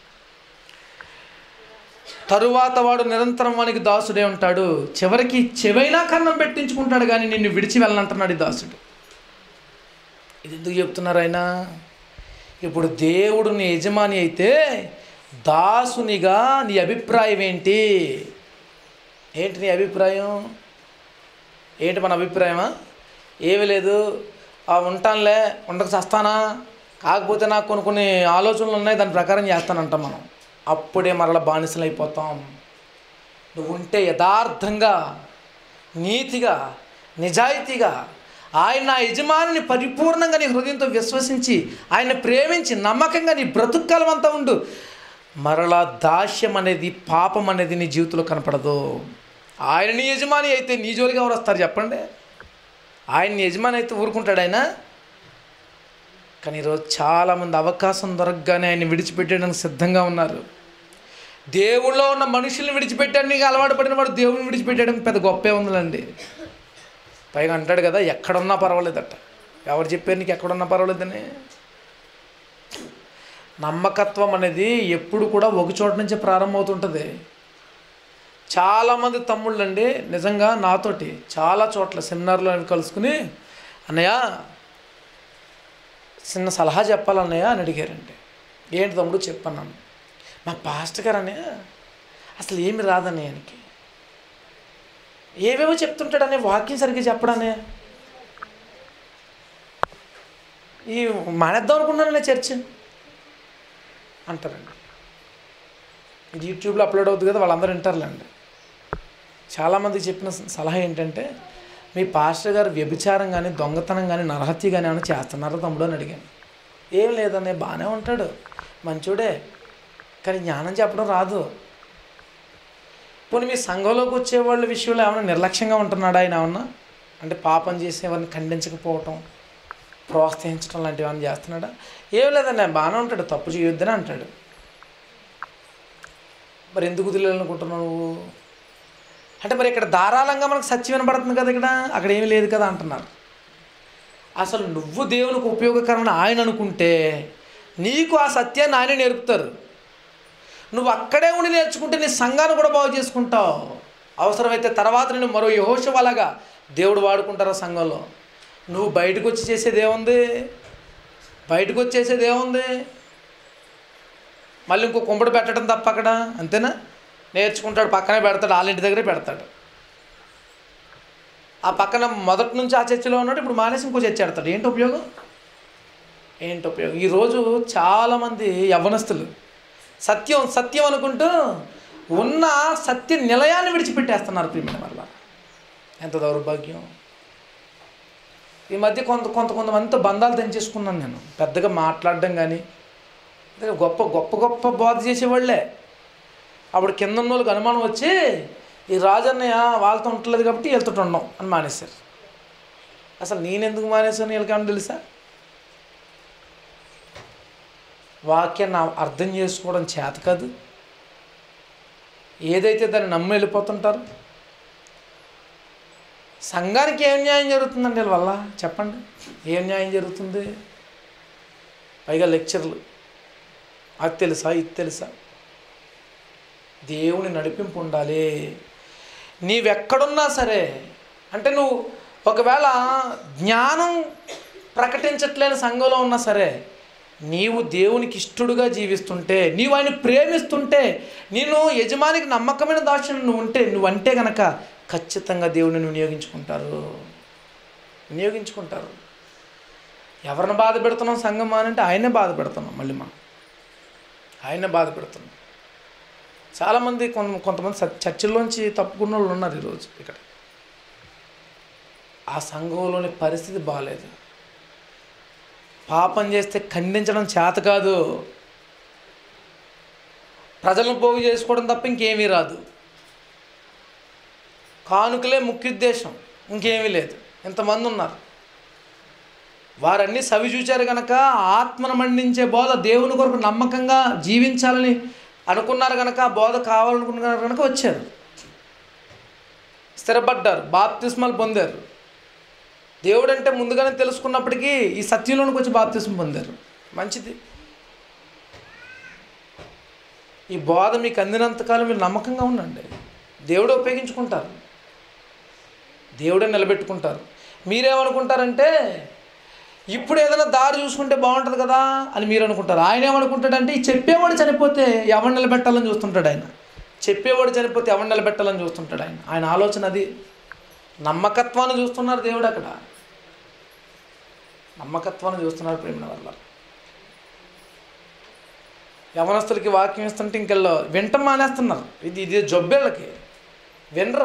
తరువాత వాడు నిరంతరం వానికి దాసుడే ఉంటాడు చివరికి చెవైనా కన్నం పెట్టించుకుంటాడు కానీ నిన్ను విడిచి వెళ్ళనంటున్నాడు ఈ దాసుడు ఇది ఎందుకు చెప్తున్నారు ఆయన ఇప్పుడు దేవుడు నీ యజమాని అయితే దాసునిగా నీ అభిప్రాయం ఏంటి ఏంటి నీ అభిప్రాయం ఏంటి మన అభిప్రాయమా ఏమీ లేదు ఆ ఉంటానులే ఉండక చస్తానా కాకపోతే నాకు కొన్ని కొన్ని ఆలోచనలు ఉన్నాయి దాని ప్రకారం చేస్తానంటాం మనం అప్పుడే మరల బానిసలు అయిపోతాం నువ్వు ఉంటే యథార్థంగా నీతిగా నిజాయితీగా ఆయన నా యజమానిని పరిపూర్ణంగా నీ హృదయంతో విశ్వసించి ఆయన ప్రేమించి నమ్మకంగా నీ బ్రతుక్కాలం అంతా ఉండు మరలా దాస్యం అనేది పాపం అనేది నీ జీవితంలో కనపడదు ఆయన నీ యజమాని అయితే నీ జోలికి ఎవరు వస్తారు చెప్పండి ఆయన నీ యజమాని అయితే ఊరుకుంటాడు ఆయన కానీ ఈరోజు చాలామంది అవకాశం దొరకగానే ఆయన్ని విడిచిపెట్టడానికి సిద్ధంగా ఉన్నారు దేవుళ్ళో ఉన్న మనుషుల్ని విడిచిపెట్టడానికి అలవాటు పడిన వాడు దేవుని విడిచిపెట్టడానికి పెద్ద గొప్పే ఉందండి పైగా అంటాడు కదా ఎక్కడున్నా పర్వాలేదట ఎవరు చెప్పారు నీకు ఎక్కడున్నా పర్వాలేదని నమ్మకత్వం అనేది ఎప్పుడు కూడా ఒక చోట నుంచే ప్రారంభమవుతుంటుంది చాలామంది తమ్ముళ్ళు అండి నిజంగా నాతోటి చాలా చోట్ల సెమినార్లో అవి కలుసుకుని అన్నయ్య చిన్న సలహా చెప్పాలన్నయ్య అని అడిగారండి ఏంటి తమ్ముడు చెప్పన్నాను మా పాస్టర్ గారు అన్నయ్య అసలు ఏమి రాదన్నయ్య ఆయనకి ఏవేవో చెప్తుంటాడనే వాక్యం సరిగ్గా చెప్పడానే ఈ మానేద్దాం అనుకున్నాననే చర్చ్ అంటారండి ఇది యూట్యూబ్లో అప్లోడ్ అవుతుంది కదా వాళ్ళందరూ వింటారులేండి చాలామందికి చెప్పిన సలహా ఏంటంటే మీ పాస్టర్ గారు వ్యభిచారం కానీ దొంగతనం కానీ నరహత్య కానీ ఏమైనా చేస్తున్నారా తమ్ముడు అని అడిగాను ఏం లేదనే బాగానే ఉంటాడు మంచోడే కానీ జ్ఞానం చెప్పడం రాదు పోనీ మీ సంఘంలోకి వచ్చే వాళ్ళ విషయంలో ఏమైనా నిర్లక్ష్యంగా ఉంటున్నాడా ఆయన ఏమన్నా అంటే పాపం చేసేవారిని ఖండించకపోవటం ప్రోత్సహించడం లాంటివి ఏమైనా చేస్తున్నాడా ఏం లేదండి ఆయన బాగానే ఉంటాడు తప్పు చేయొద్దని అంటాడు మరి ఎందుకు వదిలేయాలనుకుంటున్నావు నువ్వు అంటే మరి ఇక్కడ ధారాళంగా మనకు సత్యం వినపడుతుంది కదా ఇక్కడ అక్కడ ఏమీ లేదు కదా అంటున్నారు అసలు నువ్వు దేవునికి ఉపయోగకరమని ఆయన అనుకుంటే నీకు ఆ సత్యాన్ని ఆయన నేర్పుతారు నువ్వు అక్కడే ఉండి నేర్చుకుంటే నీ సంఘాన్ని కూడా బాగు చేసుకుంటావు అవసరమైతే తర్వాత నేను మరో యహోషవలాగా దేవుడు వాడుకుంటారు ఆ సంఘంలో నువ్వు బయటకు వచ్చి చేసేది ఏముంది బయటకు వచ్చి చేసేది ఏముంది మళ్ళీ ఇంకో కుంపడి పెట్టడం తప్ప అక్కడ అంతేనా నేర్చుకుంటాడు పక్కనే పెడతాడు వాళ్ళ ఇంటి దగ్గరే పెడతాడు ఆ పక్కన మొదటి నుంచి ఆ చర్చిలో ఉన్నాడు ఇప్పుడు మానేసి ఇంకో చర్చ పెడతాడు ఏంటి ఉపయోగం ఏంటి ఉపయోగం ఈరోజు చాలామంది యవ్వనస్తులు సత్యం సత్యం అనుకుంటూ ఉన్న సత్య నిలయాన్ని విడిచిపెట్టేస్తున్నారు ప్రియమైన వల్ల ఎంత దౌర్భాగ్యం ఈ మధ్య కొంత కొంత కొంతమందితో బంధాలు తెంచేసుకున్నాను నేను పెద్దగా మాట్లాడడం కానీ అంటే గొప్ప గొప్ప గొప్ప బోధ చేసేవాళ్ళే అప్పుడు కింద ఉన్న వాళ్ళకి అనుమానం వచ్చి ఈ రాజన్నయ్య వాళ్ళతో ఉండలేదు కాబట్టి వీళ్ళతో ఉండం అని మానేశారు అసలు నేను ఎందుకు మానేశాను వీళ్ళకేమన్నా తెలుసా వాక్యాన్ని అర్థం చేసుకోవడం చేత కాదు ఏదైతే దాన్ని నమ్మి వెళ్ళిపోతుంటారు సంఘానికి ఏం న్యాయం జరుగుతుందండి వీళ్ళ వల్ల చెప్పండి ఏం న్యాయం జరుగుతుంది పైగా లెక్చర్లు అది తెలుసా ఇది తెలుసా దేవుని నడిపింపు ఉండాలి నీవెక్కడున్నా సరే అంటే నువ్వు ఒకవేళ జ్ఞానం ప్రకటించట్లేని సంఘంలో ఉన్నా సరే నీవు దేవునికి ఇష్టడుగా జీవిస్తుంటే నీవు ఆయన ప్రేమిస్తుంటే నేను యజమానికి నమ్మకమైన దాక్షణ నువ్వు ఉంటే నువ్వంటే గనక ఖచ్చితంగా దేవుడిని వినియోగించుకుంటారు వినియోగించుకుంటారు ఎవరిని బాధ పెడుతున్నాం సంఘం అని అంటే ఆయనే బాధ పెడుతున్నాం మళ్ళీ మనం ఆయనే బాధ పెడుతున్నాం చాలామంది కొంత కొంతమంది స- చర్చిల్లోంచి తప్పుకున్న వాళ్ళు ఉన్నారు ఈరోజు ఇక్కడ ఆ సంఘంలోని పరిస్థితి బాగాలేదు పాపం చేస్తే ఖండించడం చేత కాదు ప్రజలను పోగు చేసుకోవడం తప్ప ఇంకేమీ రాదు కానుకలే ముఖ్య ఉద్దేశం ఇంకేమీ లేదు ఇంతమంది ఉన్నారు వారన్నీ సవి చూచారు కనుక ఆత్మను మండించే బోధ దేవుని కొరకు నమ్మకంగా జీవించాలని అనుకున్నారు కనుక ఆ బోధ కావాలనుకున్నారు కనుక వచ్చారు స్థిరపడ్డారు బాప్తిస్మాలు పొందారు దేవుడు అంటే ముందుగానే తెలుసుకున్నప్పటికీ ఈ సత్యంలోనికి వచ్చి బాప్తిస్మ పొందారు మంచిది ఈ బోధ మీకు అందినంతకాలం మీరు నమ్మకంగా ఉండండి దేవుడు ఉపయోగించుకుంటారు దేవుడే నిలబెట్టుకుంటారు మీరేమనుకుంటారంటే ఇప్పుడు ఏదైనా దారి చూసుకుంటే బాగుంటుంది కదా అని మీరు అనుకుంటారు ఆయన ఏమనుకుంటాడంటే ఈ చెప్పేవాడు చనిపోతే ఎవరిని నిలబెట్టాలని చూస్తుంటాడు ఆయన చెప్పేవాడు చనిపోతే ఎవరిని నిలబెట్టాలని చూస్తుంటాడు ఆయన ఆయన ఆలోచన అది నమ్మకత్వాన్ని చూస్తున్నారు దేవుడు అక్కడ నమ్మకత్వాన్ని చూస్తున్నారు ప్రేమ వల్ల యవనస్తులకి వాక్యం ఇస్తుంటే ఇంకెళ్ళో వింటం మానేస్తున్నారు ఇది ఇది జబ్బేళ్ళకి వినరు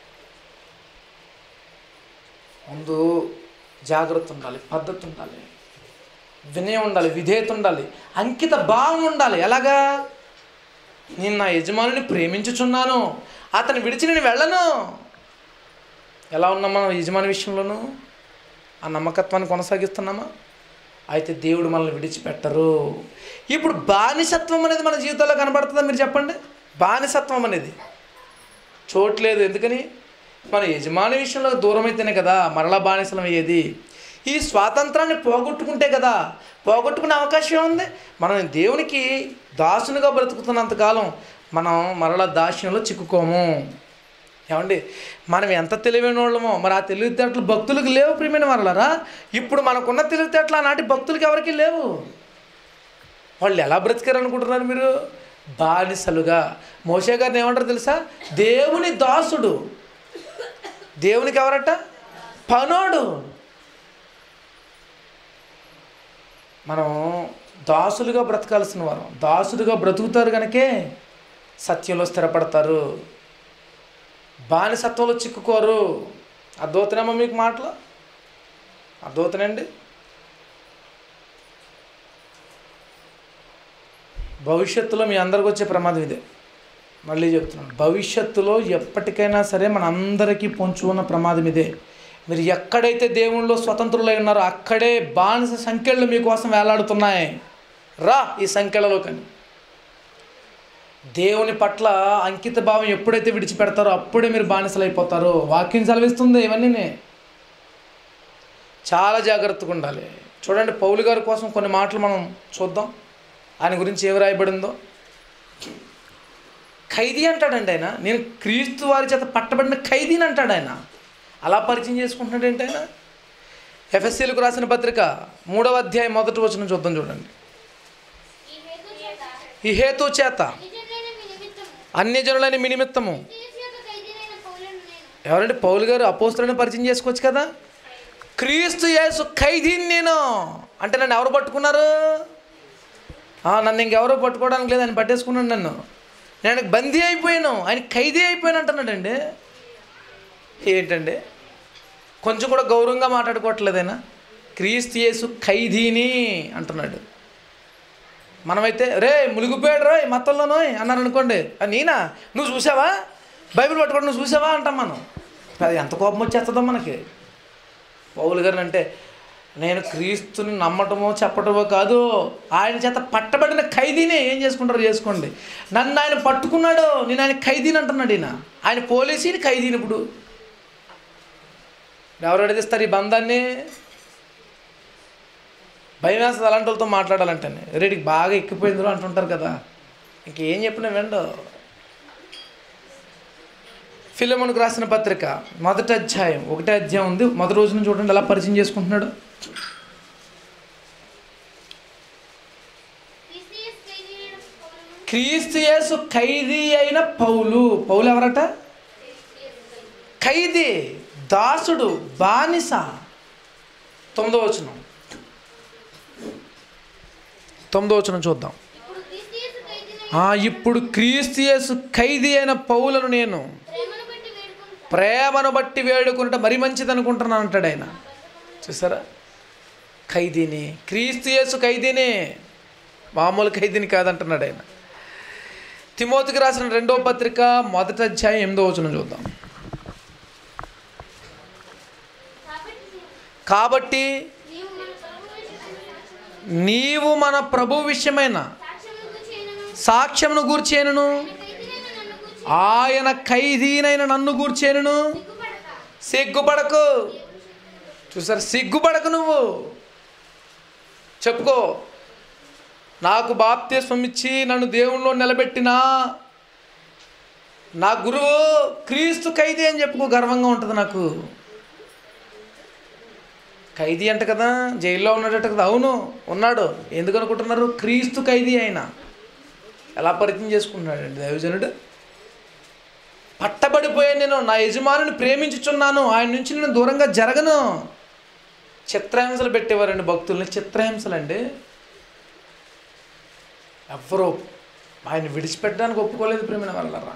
ముందు జాగ్రత్త ఉండాలి పద్ధతి ఉండాలి వినయం ఉండాలి విధేయత ఉండాలి అంకిత భావం ఉండాలి ఎలాగా నేను నా యజమానిని ప్రేమించుచున్నాను అతను విడిచి నేను వెళ్ళను ఎలా ఉన్నాం మనం యజమాని విషయంలోనూ ఆ నమ్మకత్వాన్ని కొనసాగిస్తున్నామా అయితే దేవుడు మనల్ని విడిచిపెట్టరు ఇప్పుడు బానిసత్వం అనేది మన జీవితంలో కనబడుతుందా మీరు చెప్పండి బానిసత్వం అనేది చూడలేదు ఎందుకని మన యజమాని విషయంలో దూరం అయితేనే కదా మరలా బానిసలం అయ్యేది ఈ స్వాతంత్రాన్ని పోగొట్టుకుంటే కదా పోగొట్టుకునే అవకాశం ఉంది మనం దేవునికి దాసునిగా బ్రతుకుతున్నంతకాలం మనం మరలా దాస్యంలో చిక్కుకోము ఏమండి మనం ఎంత తెలివైన వాళ్ళమో మరి ఆ తెలివితేటలు భక్తులకు లేవు ప్రియమైన వాళ్ళరా ఇప్పుడు మనకున్న తెలివితేటలు ఆనాటి భక్తులకి ఎవరికి లేవు వాళ్ళు ఎలా బ్రతికారు అనుకుంటున్నారు మీరు బానిసలుగా మోషే గారిని ఏమంటారు తెలుసా దేవుని దాసుడు దేవునికి ఎవరట పనోడు మనం దాసులుగా బ్రతకాల్సిన వారు దాసులుగా బ్రతుకుతారు కనుకే సత్యంలో స్థిరపడతారు బానిసత్వంలో చిక్కుకోరు అర్థవుతున్నామా మీకు మాటలు అర్థవుతున్నాయండి భవిష్యత్తులో మీ అందరికి వచ్చే ప్రమాదం ఇదే మళ్ళీ చెప్తున్నాను భవిష్యత్తులో ఎప్పటికైనా సరే మన అందరికీ పొంచు ఉన్న ప్రమాదం ఇదే మీరు ఎక్కడైతే దేవునిలో స్వతంత్రులై ఉన్నారో అక్కడే బానిస సంఖ్యలు మీకోసం వేలాడుతున్నాయి రా ఈ సంఖ్యలలో కానీ దేవుని పట్ల అంకిత భావం ఎప్పుడైతే విడిచిపెడతారో అప్పుడే మీరు బానిసలు అయిపోతారు వాక్యం సెలవిస్తుంది ఇవన్నీ చాలా జాగ్రత్తగా ఉండాలి చూడండి పౌలు గారి కోసం కొన్ని మాటలు మనం చూద్దాం ఆయన గురించి ఏమి రాయబడిందో ఖైదీ అంటాడండి ఆయన నేను క్రీస్తు వారి చేత పట్టబడిన ఖైదీని అంటాడు ఆయన అలా పరిచయం చేసుకుంటున్నాడు ఏంటి ఆయన ఎఫ్ఎస్సీలకు రాసిన పత్రిక మూడవ అధ్యాయం మొదటి వచనం చూద్దాం చూడండి ఈ హేతు చేత ఈ హేతు చేత నిజమైన మీ నిమిత్తము అన్యజనులని మీ నిమిత్తము క్రీస్తు యొక్క ఖైదీనైన పౌలను నేను ఎవరంటే పౌలు గారు అపోస్తులను పరిచయం చేసుకోవచ్చు కదా క్రీస్తు యేసు ఖైదీని నేను అంటే నన్ను ఎవరు పట్టుకున్నారు ఆ, నన్ను ఇంకెవరో పట్టుకోవడానికి లేదు ఆయన పట్టేసుకున్నాడు నన్ను నేను ఆయనకు బందీ అయిపోయాను ఆయన ఖైదీ అయిపోయాను అంటున్నాడండి ఏంటండి కొంచెం కూడా గౌరవంగా మాట్లాడుకోవట్లేదైనా క్రీస్తు యేసు ఖైదీని అంటున్నాడు మనమైతే రే మునిగిపోయాడు రా మతంలోనో అన్నారు అనుకోండి "ఆ, నేనా నువ్వు చూసావా బైబిల్ పట్టుకోండి నువ్వు చూసావా అంటాం మనం అది ఎంత కోపం వచ్చేస్తుందో మనకి పౌలు గారిని అంటే నేను క్రీస్తుని నమ్మటమో చెప్పటమో కాదు ఆయన చేత పట్టబడిన ఖైదీనే ఏం చేసుకుంటారో చేసుకోండి నన్ను ఆయన పట్టుకున్నాడు నేను ఆయన ఖైదీని అంటున్నాడు ఈయన ఆయన పోలీసుని ఖైదీని ఇప్పుడు ఎవరు అడిగిస్తారు ఈ బంధాన్ని భయం వేస్తుంది అలాంటి వాళ్ళతో మాట్లాడాలంటే రేడికి బాగా ఎక్కిపోయిందిరో అంటుంటారు కదా ఇంకేం చెప్పినా వెండో ఫిలమునికి రాసిన పత్రిక మొదటి అధ్యాయం ఒకటే అధ్యాయం ఉంది మొదటి రోజు నుంచి చూడండి ఎలా పరిచయం చేసుకుంటున్నాడు క్రీస్తు యేసు ఖైదీనైన పౌలను క్రీస్తు యేసు ఖైదీ అయిన పౌలు పౌలు ఎవరట ఖైదీ దాసుడు బానిస తొమ్మిదో వచనం తొమ్మిదో వచనం చూద్దాం ఇప్పుడు క్రీస్తు యేసు ఖైదీనైన ఆ, ఇప్పుడు క్రీస్తు యేసు ఖైదీ అయిన పౌలను నేను ప్రేమను బట్టి వేడుకుంటా ప్రేమను బట్టి వేడుకుంటే మరి మంచిది అనుకుంటున్నాను అంటాడు ఆయన చూసారా ఖైదీని క్రీస్తు యేసు ఖైదీని మామూలు ఖైదీని కాదంటున్నాడు ఆయన తిమోతికి రాసిన రెండో పత్రిక మొదటి అధ్యాయం ఎనిమిదో వచనం చూద్దాం కాబట్టి కాబట్టి నీవు మన ప్రభు విషయమైన నీవు మన ప్రభు విషయమైన సాక్ష్యమును సాక్ష్యమును గూర్చేయనను గూర్చేనును ఖైదీనైన నన్ను గూర్చి ఆయన ఖైదీనైన నన్ను గూర్చేనును సిగ్గుపడక సిగ్గుపడకు చూసారు సిగ్గుపడకు నువ్వు చెప్పుకో నాకు బాప్తిస్వం ఇచ్చి నన్ను దేవుణ్ణిలో నిలబెట్టిన నా గురువు క్రీస్తు ఖైదీ అని చెప్పుకో గర్వంగా ఉంటుంది నాకు ఖైదీ అంట కదా జైల్లో ఉన్నాడట కదా అవును ఉన్నాడు ఎందుకు అనుకుంటున్నారు క్రీస్తు ఖైదీ ఆయన ఎలా పరిచయం చేసుకుంటున్నాడండి దైవజనుడు పట్టబడిపోయాను నేను నా యజమానుని ప్రేమించుచున్నాను ఆయన నుంచి నేను దూరంగా జరగను చిత్రహింసలు పెట్టేవారండి భక్తుల్ని చిత్రహింసలు అండి ఎవ్వరూ ఆయన విడిచిపెట్టడానికి ఒప్పుకోలేదు ప్రేమిన వాళ్ళరా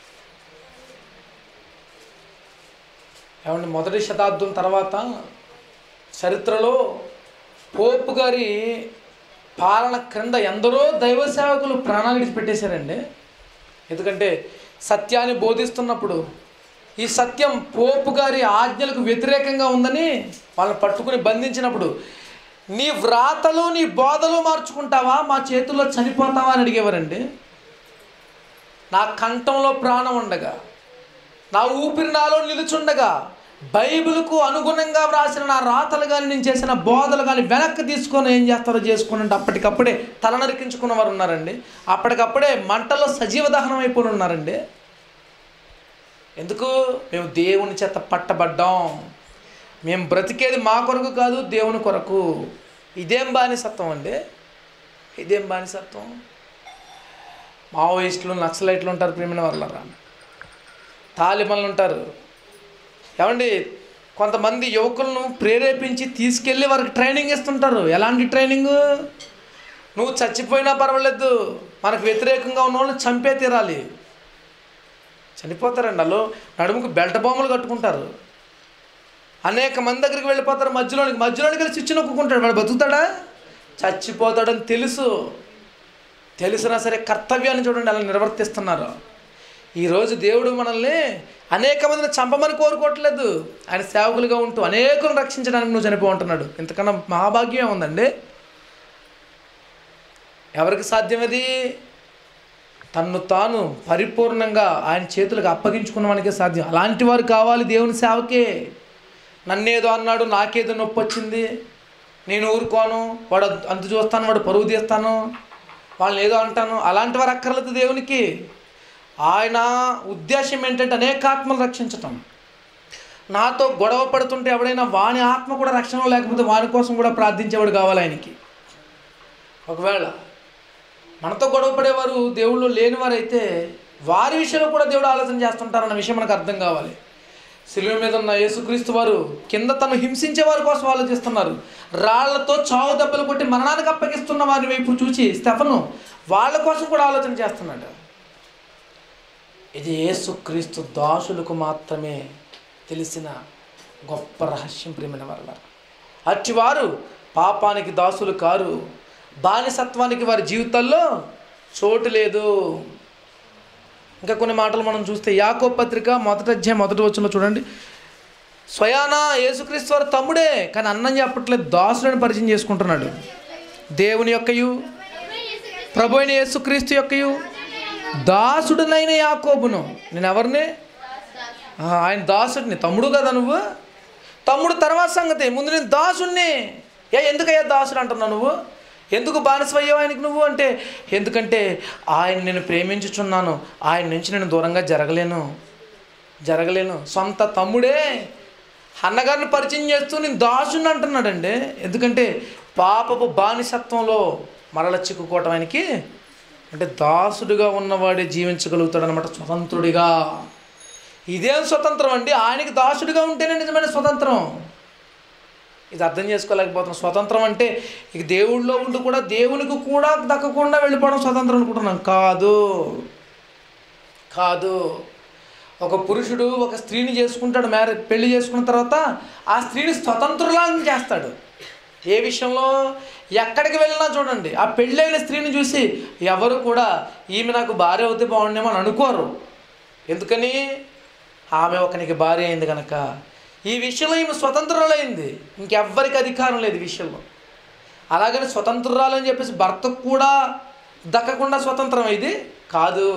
ఏమండి మొదటి శతాబ్దం తర్వాత చరిత్రలో పోపు గారి పాలన క్రింద ఎందరో దైవ సేవకులు ప్రాణాలు విడిచిపెట్టేశారండి ఎందుకంటే సత్యాన్ని బోధిస్తున్నప్పుడు ఈ సత్యం పోపు గారి ఆజ్ఞలకు వ్యతిరేకంగా ఉందని వాళ్ళని పట్టుకుని బంధించినప్పుడు నీ వ్రాతలు నీ బోధలు మార్చుకుంటావా మా చేతుల్లో చనిపోతావా అని అడిగేవారండి నా కంఠంలో ప్రాణం ఉండగా నా ఊపిరి నాలో నిలుచుండగా బైబిల్కు అనుగుణంగా వ్రాసిన నా రాతలు కానీ నేను చేసిన బోధలు కానీ వెనక్కి తీసుకొని ఏం చేస్తారో చేసుకుని అంటే అప్పటికప్పుడే తల నరికించుకున్న వారు ఉన్నారండి అప్పటికప్పుడే మంటలో సజీవ దహనం అయిపోయి ఉన్నారండి ఎందుకు మేము దేవుని చేత పట్టబడ్డాం మేము బ్రతికేది మా కొరకు కాదు దేవుని కొరకు ఇదేం బానిసత్వం అండి ఇదేం బానిసత్వం మావోయిస్టులు నక్సలైట్లు ఉంటారు ప్రేమిన వాళ్ళరా తాలిబన్లు ఉంటారు ఏమండి కొంతమంది యువకులను ప్రేరేపించి తీసుకెళ్ళి వారికి ట్రైనింగ్ ఇస్తుంటారు ఎలాంటి ట్రైనింగ్ నువ్వు చచ్చిపోయినా పర్వాలేదు మనకు వ్యతిరేకంగా ఉన్న వాళ్ళని చంపే తీరాలి చనిపోతారండి వాళ్ళు నడుముకు బెల్ట్ బొమ్మలు కట్టుకుంటారు అనేక మంది దగ్గరికి వెళ్ళిపోతారు మధ్యలోనికి మధ్యలోనికి వెళ్ళి స్విచ్ నొక్కుంటాడు వాడు బతుకుతాడా చచ్చిపోతాడని తెలుసు తెలిసినా సరే కర్తవ్యాన్ని చూడండి అలా నిర్వర్తిస్తున్నారు ఈరోజు దేవుడు మనల్ని అనేక మందిని చంపమని కోరుకోవట్లేదు ఆయన సేవకులుగా ఉంటూ అనేకులను రక్షించడానికి నువ్వు చనిపో ఉంటున్నాడు ఇంతకన్నా మహాభాగ్యం ఏముందండి ఎవరికి సాధ్యమది తన్ను తాను పరిపూర్ణంగా ఆయన చేతులకు అప్పగించుకున్న వానికే సాధ్యం అలాంటి వారు కావాలి దేవుని సేవకే నన్నేదో అన్నాడు నాకేదో నొప్పి వచ్చింది నేను ఊరుకోను వాడు అంత- అంత చూస్తాను వాడు పరువు తీస్తాను వాళ్ళని ఏదో అంటాను అలాంటి వారు అక్కర్లేదు దేవునికి ఆయన ఉద్దేశం ఏంటంటే అనేక ఆత్మలు రక్షించటం నాతో గొడవ పడుతుంటే ఎవడైనా వాని ఆత్మ కూడా రక్షణ లేకపోతే వాని కోసం కూడా ప్రార్థించేవాడు కావాలి ఆయనకి ఒకవేళ మనతో గొడవ పడేవారు దేవుళ్ళు లేనివారైతే వారి విషయంలో కూడా దేవుడు ఆలోచన చేస్తుంటారన్న విషయం మనకు అర్థం కావాలి శిలువ మీద ఉన్న యేసుక్రీస్తు వారు కింద తను హింసించే వారి కోసం ఆలోచిస్తున్నారు రాళ్లతో చావు దెబ్బలు కొట్టి మరణానికి అప్పగిస్తున్న వారి వైపు చూసి స్టెఫను వాళ్ళ కోసం కూడా ఆలోచన చేస్తున్నాడు ఇది యేసుక్రీస్తు దాసులకు మాత్రమే తెలిసిన గొప్ప రహస్యం ప్రేమైన వల్ల అట్టివారు పాపానికి దాసులు కారు బానిసత్వానికి వారి జీవితాల్లో చోటు లేదు ఇంకా కొన్ని మాటలు మనం చూస్తే యాకో పత్రిక మొదటి అధ్యాయం మొదటి వచ్చిన చూడండి స్వయాన యేసుక్రీస్తు వారి తమ్ముడే కానీ అన్నం చెప్పట్లేదు దాసులను పరిచయం చేసుకుంటున్నాడు దేవుని యొక్కయు ప్రభు అయిన యేసుక్రీస్తు యొక్కయు దాసుడునైన యాకోబును నేను ఎవరిని ఆ, ఆయన దాసుడిని తమ్ముడు కదా నువ్వు తమ్ముడు తర్వాత సంగతి ముందు నేను దాసుడిని ఏ ఎందుకయ్యా దాసుడు అంటున్నావు నువ్వు ఎందుకు బానిసయ్యావు ఆయనకి నువ్వు అంటే ఎందుకంటే ఆయన నేను ప్రేమించుచున్నాను ఆయన నుంచి నేను దూరంగా జరగలేను జరగలేను సొంత తమ్ముడే అన్నగారిని పరిచయం చేస్తూ నేను దాసుని అంటున్నాడండి ఎందుకంటే పాపపు బానిసత్వంలో మరల చిక్కుకోవటం ఆయనకి అంటే దాసుడిగా ఉన్నవాడే జీవించగలుగుతాడు అనమాట స్వతంత్రుడిగా ఇదేం స్వతంత్రం అండి ఆయనకి దాసుడిగా ఉంటేనే నిజమైన స్వతంత్రం ఇది అర్థం చేసుకోలేకపోతున్నాం స్వతంత్రం అంటే ఇక దేవుళ్ళలో ఉండి కూడా దేవునికి కూడా దక్కకుండా వెళ్ళిపోవడం స్వతంత్రం అనుకుంటున్నాం కాదు కాదు ఒక పురుషుడు ఒక స్త్రీని చేసుకుంటాడు మ్యారేజ్ పెళ్లి చేసుకున్న తర్వాత ఆ స్త్రీని స్వతంత్రులాగా చేస్తాడు ఏ విషయంలో ఎక్కడికి వెళ్ళినా చూడండి ఆ పెళ్ళైన స్త్రీని చూసి ఎవరు కూడా ఈమె నాకు భార్య అవుతే బాగుండేమో అని అనుకోరు ఎందుకని ఆమె ఒకనికి భార్య అయింది కనుక ఈ విషయంలో ఈమె స్వతంత్రురాలైంది ఇంకెవ్వరికి అధికారం లేదు ఈ విషయంలో అలాగని స్వతంత్రురాలని చెప్పేసి భర్తకు కూడా దక్కకుండా స్వతంత్రం ఇది కాదు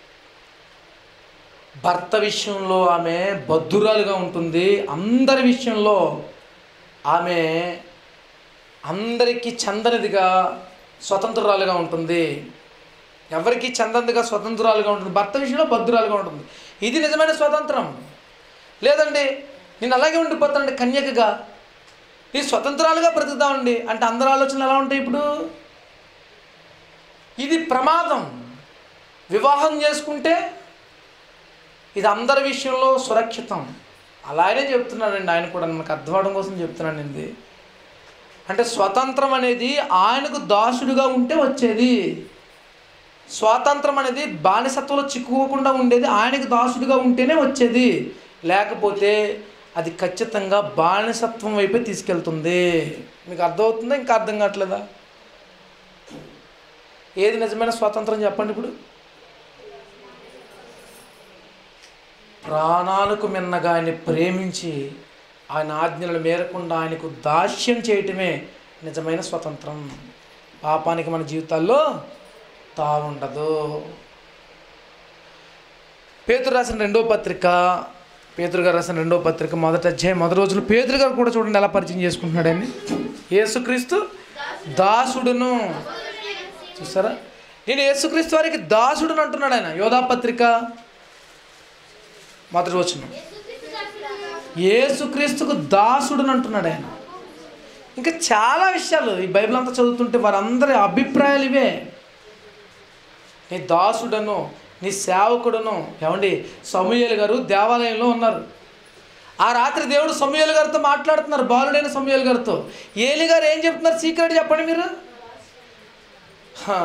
భర్త విషయంలో ఆమె బద్ధురాలుగా ఉంటుంది అందరి విషయంలో ఆమె అందరికీ చందనిదిగా స్వతంత్రురాలుగా ఉంటుంది ఎవరికి చందందిగా స్వతంత్రాలుగా ఉంటుంది భర్త విషయంలో బద్ధురాలుగా ఉంటుంది ఇది నిజమైన స్వతంత్రం లేదండి నేను అలాగే ఉండిపోతానండి కన్యకగా ఈ స్వతంత్రాలుగా బ్రతుకుతామండి అంటే అందరి ఆలోచనలు ఎలా ఉంటాయి ఇప్పుడు ఇది ప్రమాదం వివాహం చేసుకుంటే ఇది అందరి విషయంలో సురక్షితం అలానే చెప్తున్నాడండి ఆయన కూడా మనకు అర్థం అవడం కోసం చెప్తున్నాను ఇది అంటే స్వతంత్రం అనేది ఆయనకు దాసుడుగా ఉంటే వచ్చేది స్వాతంత్రం అనేది బానిసత్వంలో చిక్కుకోకుండా ఉండేది ఆయనకు దాసుడిగా ఉంటేనే వచ్చేది లేకపోతే అది ఖచ్చితంగా బానిసత్వం వైపే తీసుకెళ్తుంది మీకు అర్థమవుతుందా ఇంకా అర్థం కావట్లేదా ఏది నిజమైన స్వాతంత్రం చెప్పండి ఇప్పుడు ప్రాణాలకు మిన్నగా ఆయన ప్రేమించి ఆయన ఆజ్ఞలను మేరకుండా ఆయనకు దాస్యం చేయటమే నిజమైన స్వతంత్రం పాపానికి మన జీవితాల్లో తావుండదు పేతురు రాసిన రెండో పత్రిక పేతురు గారు రాసిన రెండో పత్రిక మొదటి అధ్యాయం మొదటి రోజులు పేతురు గారు కూడా చూడండి ఎలా పరిచయం చేసుకుంటున్నాడని యేసుక్రీస్తు దాసుడును చూసారా నేను యేసుక్రీస్తు వారికి దాసుడును అంటున్నాడు ఆయన యోధా పత్రిక మొదటి వచనం యేసుక్రీస్తుకు దాసుడుని అంటున్నాడు ఆయన ఇంకా చాలా విషయాలు ఈ బైబిల్ అంతా చదువుతుంటే వారందరి అభిప్రాయాలు ఇవే నీ దాసుడను నీ సేవకుడును ఏమండి సమూయేలు గారు దేవాలయంలో ఉన్నారు ఆ రాత్రి దేవుడు సమూయేలు గారితో మాట్లాడుతున్నారు బాలుడైన సమూయేలు గారితో ఏలి గారు ఏం చెప్తున్నారు సీక్రెట్ చెప్పండి మీరు హా.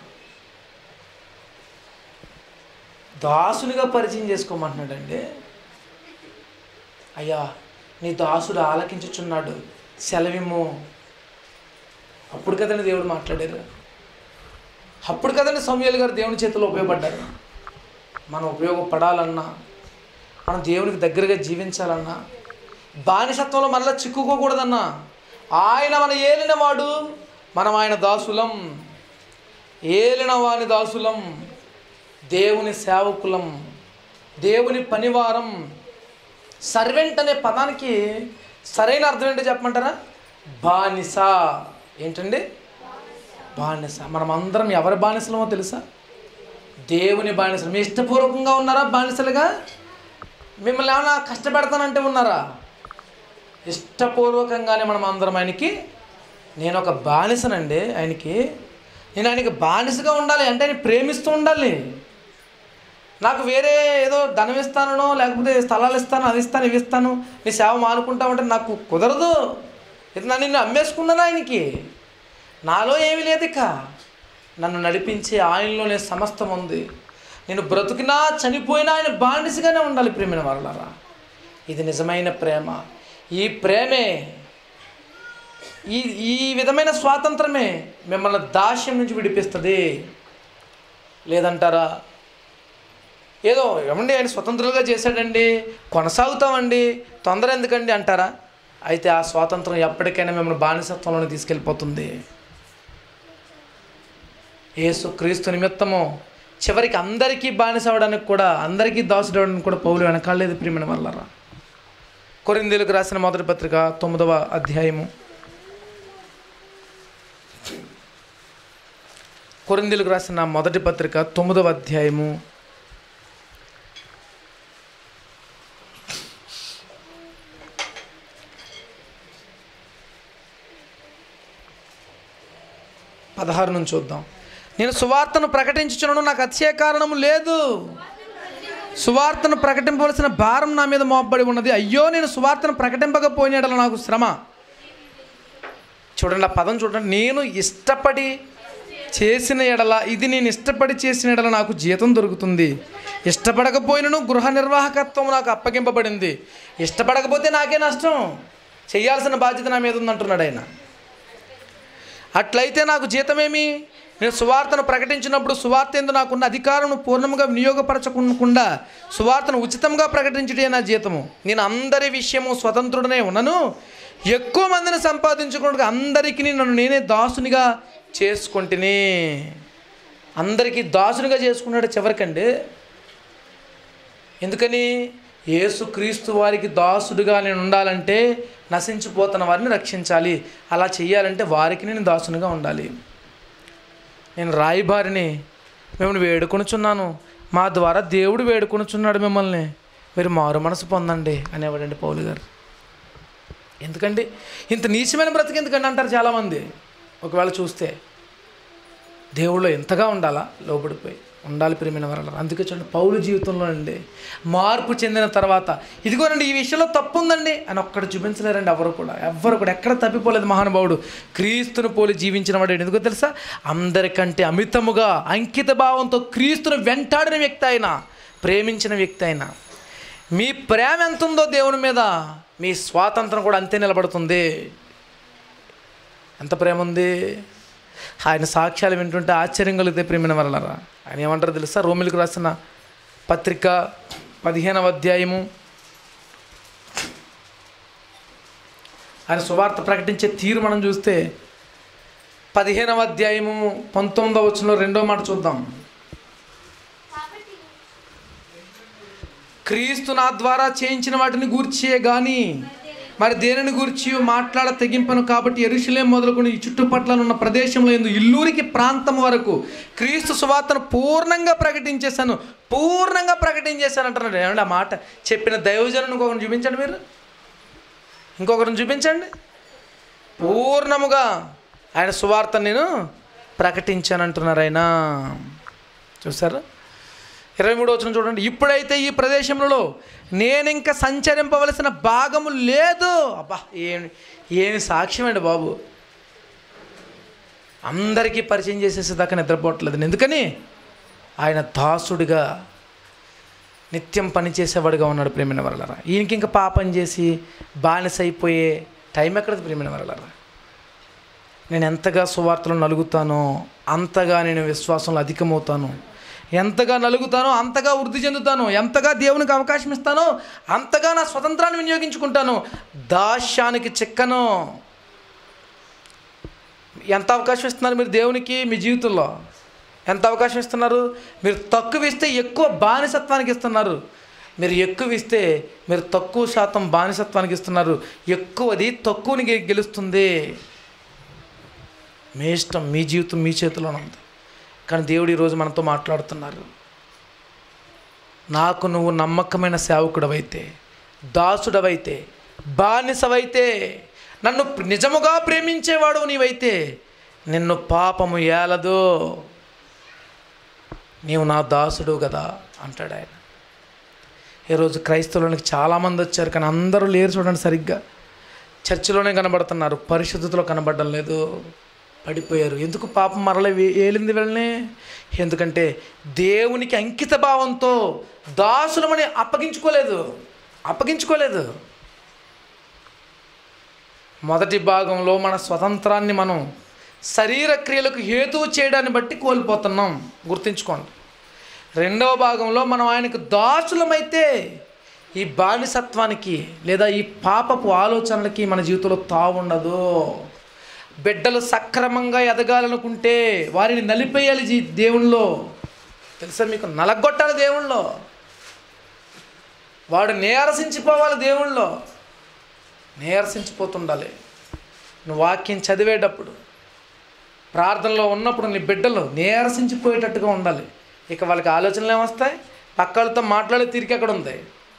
దాసునిగా పరిచయం చేసుకోమంటున్నాడండి అయ్యా నీ దాసుడు ఆలకించుచున్నాడు సెలవిమ్ము అప్పుడు కదండి దేవుడు మాట్లాడారు అప్పుడు కదండి సమయాలు గారు దేవుని చేతిలో ఉపయోగపడ్డారు మనం ఉపయోగపడాలన్నా మనం దేవునికి దగ్గరగా జీవించాలన్నా బానిసత్వంలో మళ్ళీ చిక్కుకోకూడదన్నా ఆయన మన ఏలినవాడు మనం ఆయన దాసులం ఏలిన వాని దాసులం దేవుని సేవకులం దేవుని పనివారం సర్వెంట్ అనే పదానికి సరైన అర్థం ఏంటో చెప్పమంటారా బానిస ఏంటండి బానిస మనం అందరం ఎవరి బానిసలమో తెలుసా దేవుని బానిసలు మీ ఇష్టపూర్వకంగా ఉన్నారా బానిసలుగా మిమ్మల్ని ఏమైనా కష్టపెడతానంటే ఉన్నారా ఇష్టపూర్వకంగానే మనం అందరం ఆయనకి నేను ఒక బానిసనండి ఆయనకి నేను ఆయనకి బానిసగా ఉండాలి అంటే ఆయన ప్రేమిస్తూ ఉండాలి నాకు వేరే ఏదో ధనం ఇస్తానో లేకపోతే స్థలాలు ఇస్తాను అది ఇస్తాను ఇవి ఇస్తాను నీ సేవ మానుకుంటా ఉంటే నాకు కుదరదు ఇది నన్ను నిన్ను అమ్మేసుకున్నాను ఆయనకి నాలో ఏమీ లేదు ఇక నన్ను నడిపించే ఆయనలోనే సమస్తం ఉంది నేను బ్రతుకినా చనిపోయినా ఆయన బానిసగానే ఉండాలి ప్రేమైన వాళ్ళరా ఇది నిజమైన ప్రేమ ఈ ప్రేమే ఈ ఈ విధమైన స్వాతంత్రమే మిమ్మల్ని దాస్యం నుంచి విడిపిస్తుంది లేదంటారా ఏదో ఏమండి ఆయన స్వతంత్రులుగా చేశాడండి కొనసాగుతామండి తొందర ఎందుకండి అంటారా అయితే ఆ స్వాతంత్రం ఎప్పటికైనా మిమ్మల్ని బానిసత్వంలోనే తీసుకెళ్ళిపోతుంది యేసు క్రీస్తు నిమిత్తము చివరికి అందరికీ బానిస అవడానికి కూడా అందరికీ దాసుడు అవడానికి కూడా పౌలు వెనకాలేదు ప్రియమైన వల్లరా కొరిందీలకు రాసిన మొదటి పత్రిక తొమ్మిదవ అధ్యాయము కొరిందీలకు రాసిన మొదటి పత్రిక తొమ్మిదవ అధ్యాయము పదహారు నుంచి చూద్దాం నేను సువార్తను ప్రకటించుచున్నాను నాకు అతిశయ కారణము లేదు సువార్తను ప్రకటింపవలసిన భారం నా మీద మోపబడి ఉన్నది అయ్యో నేను సువార్తను ప్రకటింపకపోయినడల నాకు శ్రమ చూడండి ఆ పదం చూడండి నేను ఇష్టపడి చేసిన ఎడల ఇది నేను ఇష్టపడి చేసిన ఎడల నాకు జీతం దొరుకుతుంది ఇష్టపడకపోయినను గృహ నిర్వాహకత్వం నాకు అప్పగింపబడింది ఇష్టపడకపోతే నాకే నష్టం చేయాల్సిన బాధ్యత నా మీద ఉందంటున్నాడు ఆయన అట్లయితే నాకు జీతమేమి నేను సువార్తను ప్రకటించినప్పుడు సువార్త ఎందు నాకున్న అధికారం పూర్ణంగా వినియోగపరచకుండా సువార్తను ఉచితంగా ప్రకటించడే నా జీతము నేను అందరి విషయము స్వతంత్రుడనే ఉన్నను ఎక్కువ మందిని సంపాదించుకుంటూ అందరికీ నన్ను నేనే దాసునిగా చేసుకుంటుని అందరికీ దాసునిగా చేసుకున్నాడు చివరికండి ఎందుకని యేసుక్రీస్తు వారికి దాసుడుగా నేను ఉండాలంటే నశించిపోతున్న వారిని రక్షించాలి అలా చేయాలంటే వారికి నేను దాసునిగా ఉండాలి నేను రాయిబారిని మిమ్మల్ని వేడుకొనుచున్నాను మా ద్వారా దేవుడు వేడుకొనుచున్నాడు మిమ్మల్ని మీరు మారు మనసు పొందండి అనేవాడండి పౌలు గారు ఎందుకండి ఇంత నీచమైన బ్రతికి ఎందుకండి అంటారు చాలామంది ఒకవేళ చూస్తే దేవుళ్ళు ఎంతగా ఉండాలా లోబడిపోయి ఉండాలి ప్రేమైన వరల అందుకే చూడండి పౌలు జీవితంలో అండి మార్పు చెందిన తర్వాత ఇదిగోనండి ఈ విషయంలో తప్పు ఉందండి అని ఒక్కడు చూపించలేరండి ఎవరు కూడా ఎవ్వరు కూడా ఎక్కడ తప్పిపోలేదు మహానుభావుడు క్రీస్తును పోలి జీవించిన వాడు ఎందుకో తెలుసా అందరికంటే అమితముగా అంకిత భావంతో క్రీస్తును వెంటాడిన వ్యక్తి అయినా ప్రేమించిన వ్యక్తి అయినా మీ ప్రేమ ఎంత ఉందో దేవుని మీద మీ స్వాతంత్రం కూడా అంతే నిలబడుతుంది ఎంత ప్రేమ ఉంది ఆయన సాక్ష్యాలు వింటుంటే ఆశ్చర్యం కలిగితే ప్రేమిన వరలరా ఆయన ఏమంటారు తెలుసా రోమిలకు రాసిన పత్రిక పదిహేనవ అధ్యాయము ఆయన సువార్త ప్రకటించే తీరు మనం చూస్తే పదిహేనవ అధ్యాయము పంతొమ్మిదవ వచనంలో రెండో మాట చూద్దాం కాబట్టి క్రీస్తు నా ద్వారా చేయించిన వాటిని గూర్చియే గాని మరి దేనిని గూర్చి మాట్లాడ తెగింపను కాబట్టి ఎరుషులేం మొదలుకొని ఈ చుట్టుపట్ల ఉన్న ప్రదేశంలో ఎందు ఇల్లూరికి ప్రాంతం వరకు క్రీస్తు సువార్తను పూర్ణంగా ప్రకటించేశాను పూర్ణంగా ప్రకటించేశాను అంటున్నాడు ఏమండి ఆ మాట చెప్పిన దైవజనుని ఇంకొకరిని చూపించండి మీరు ఇంకొకరిని చూపించండి పూర్ణముగా ఆయన సువార్త నేను ప్రకటించాను అంటున్నారు ఆయన చూసారా ఇరవై మూడు వచ్చిన చూడండి ఇప్పుడైతే ఈ ప్రదేశంలో నేను ఇంకా సంచరింపవలసిన భాగము లేదు అబ్బా ఏమి ఏమి సాక్ష్యం అండి బాబు అందరికీ పరిచయం చేసేసేదాకా నిద్రపోవట్లేదు ఎందుకని ఆయన దాసుడిగా నిత్యం పనిచేసేవాడుగా ఉన్నాడు ప్రేమిన వరలరా ఈయనకి ఇంకా పాపం చేసి బానిస అయిపోయే టైం ఎక్కడది ప్రేమిన వరలరా నేను ఎంతగా సువార్తలు నలుగుతానో అంతగా నేను విశ్వాసంలో అధికమవుతాను ఎంతగా నలుగుతానో అంతగా వృద్ధి చెందుతాను ఎంతగా దేవునికి అవకాశం ఇస్తానో అంతగా నా స్వతంత్రాన్ని వినియోగించుకుంటాను దాస్యానికి చిక్కను ఎంత అవకాశం ఇస్తున్నారు మీరు దేవునికి మీ జీవితంలో ఎంత అవకాశం ఇస్తున్నారు మీరు తక్కువ ఇస్తే ఎక్కువ బానిసత్వానికి ఇస్తున్నారు మీరు ఎక్కువ ఇస్తే మీరు తక్కువ శాతం బానిసత్వానికి ఇస్తున్నారు ఎక్కువది తక్కువని గె- గెలుస్తుంది మీ ఇష్టం మీ జీవితం మీ చేతిలోనే ఉంది కానీ దేవుడు ఈరోజు మనతో మాట్లాడుతున్నారు నాకు నువ్వు నమ్మకమైన సేవకుడవైతే దాసుడవైతే బానిసవైతే నన్ను నిజముగా ప్రేమించేవాడు నీవైతే నిన్ను పాపము ఏలదు నీవు నా దాసుడు కదా అంటాడు ఆయన ఈరోజు క్రైస్తవులకు చాలామంది వచ్చారు కానీ అందరూ లేరు చూడండి సరిగ్గా చర్చిలోనే కనబడుతున్నారు పరిశుద్ధతలో కనబడడం లేదు పడిపోయారు ఎందుకు పాపం మరల వే- ఏలింది వెళ్ళని ఎందుకంటే దేవునికి అంకిత భావంతో దాసులమని అప్పగించుకోలేదు అప్పగించుకోలేదు మొదటి భాగంలో మన స్వతంత్రాన్ని మనం శరీర క్రియలకు హేతువు చేయడాన్ని బట్టి కోల్పోతున్నాం గుర్తుంచుకోండి రెండవ భాగంలో మనం ఆయనకు దాసులమైతే ఈ బానిసత్వానికి లేదా ఈ పాపపు ఆలోచనలకి మన జీవితంలో తావుండదు బిడ్డలు సక్రమంగా ఎదగాలనుకుంటే వారిని నలిపేయాలి జీ దేవునిలో తెలుసా మీకు నలగొట్టాలి దేవునిలో వాడు నీరసించిపోవాలి దేవునిలో నీరసించిపోతుండాలి నువ్వు వాక్యం చదివేటప్పుడు ప్రార్థనలో ఉన్నప్పుడు నీ బిడ్డలు నీరసించిపోయేటట్టుగా ఉండాలి ఇక వాళ్ళకి ఆలోచనలు ఏమొస్తాయి పక్కలతో మాట్లాడే తీరిక ఎక్కడ ఉంది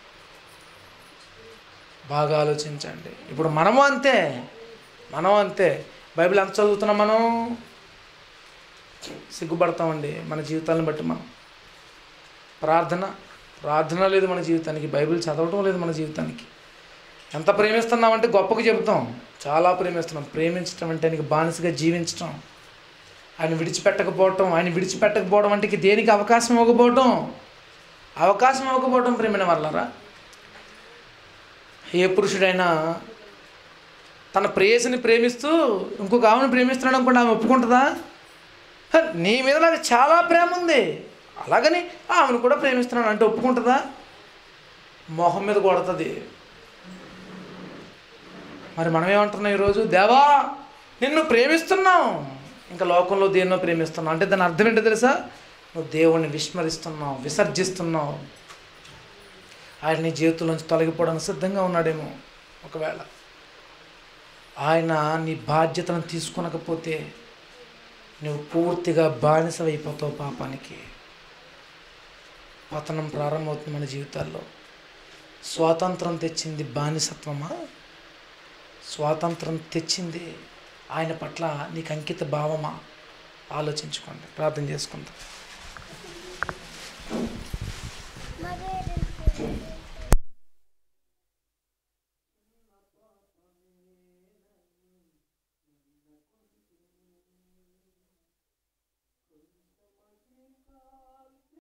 బాగా ఆలోచించండి ఇప్పుడు మనము అంతే మనం అంతే బైబిల్ ఎంత చదువుతున్నాం మనం సిగ్గుపడతామండి మన జీవితాలను బట్టి మనం ప్రార్థన ప్రార్థన లేదు మన జీవితానికి బైబిల్ చదవటం లేదు మన జీవితానికి ఎంత ప్రేమిస్తున్నామంటే గొప్పగా చెబుతాం చాలా ప్రేమిస్తున్నాం ప్రేమించడం అంటే ఆయనకి బానిసగా జీవించటం ఆయన విడిచిపెట్టకపోవటం ఆయన విడిచిపెట్టకపోవడం అంటే ఇక దేనికి అవకాశం ఇవ్వకపోవటం అవకాశం ఇవ్వకపోవటం ప్రేమైన వాళ్ళరా ఏ పురుషుడైనా తన ప్రేయసిని ప్రేమిస్తూ ఇంకొక ఆమెను ప్రేమిస్తున్నాడు అనుకోండి ఆమె ఒప్పుకుంటుందా హ, నీ మీద నాకు చాలా ప్రేమ ఉంది అలాగని ఆమెను కూడా ప్రేమిస్తున్నాను అంటే ఒప్పుకుంటుందా మొహం మీద కొడుతుంది మరి మనం ఏమంటున్నాం ఈరోజు దేవా నిన్ను ప్రేమిస్తున్నాం ఇంకా లోకంలో దేన్నో ప్రేమిస్తున్నావు అంటే దాని అర్థం ఏంటో తెలుసా నువ్వు దేవుణ్ణి విస్మరిస్తున్నావు విసర్జిస్తున్నావు ఆయన నీ జీవితంలోంచి తొలగిపోవడానికి సిద్ధంగా ఉన్నాడేమో ఒకవేళ ఆయన నీ బాధ్యతను తీసుకొనకపోతే నువ్వు పూర్తిగా బానిసవైపోతావు పాపానికి పతనం ప్రారంభమవుతుంది మన జీవితాల్లో స్వాతంత్రం తెచ్చింది బానిసత్వమా స్వాతంత్రం తెచ్చింది ఆయన పట్ల నీకు అంకిత భావమా ఆలోచించుకోండి ప్రార్థన చేసుకుందాం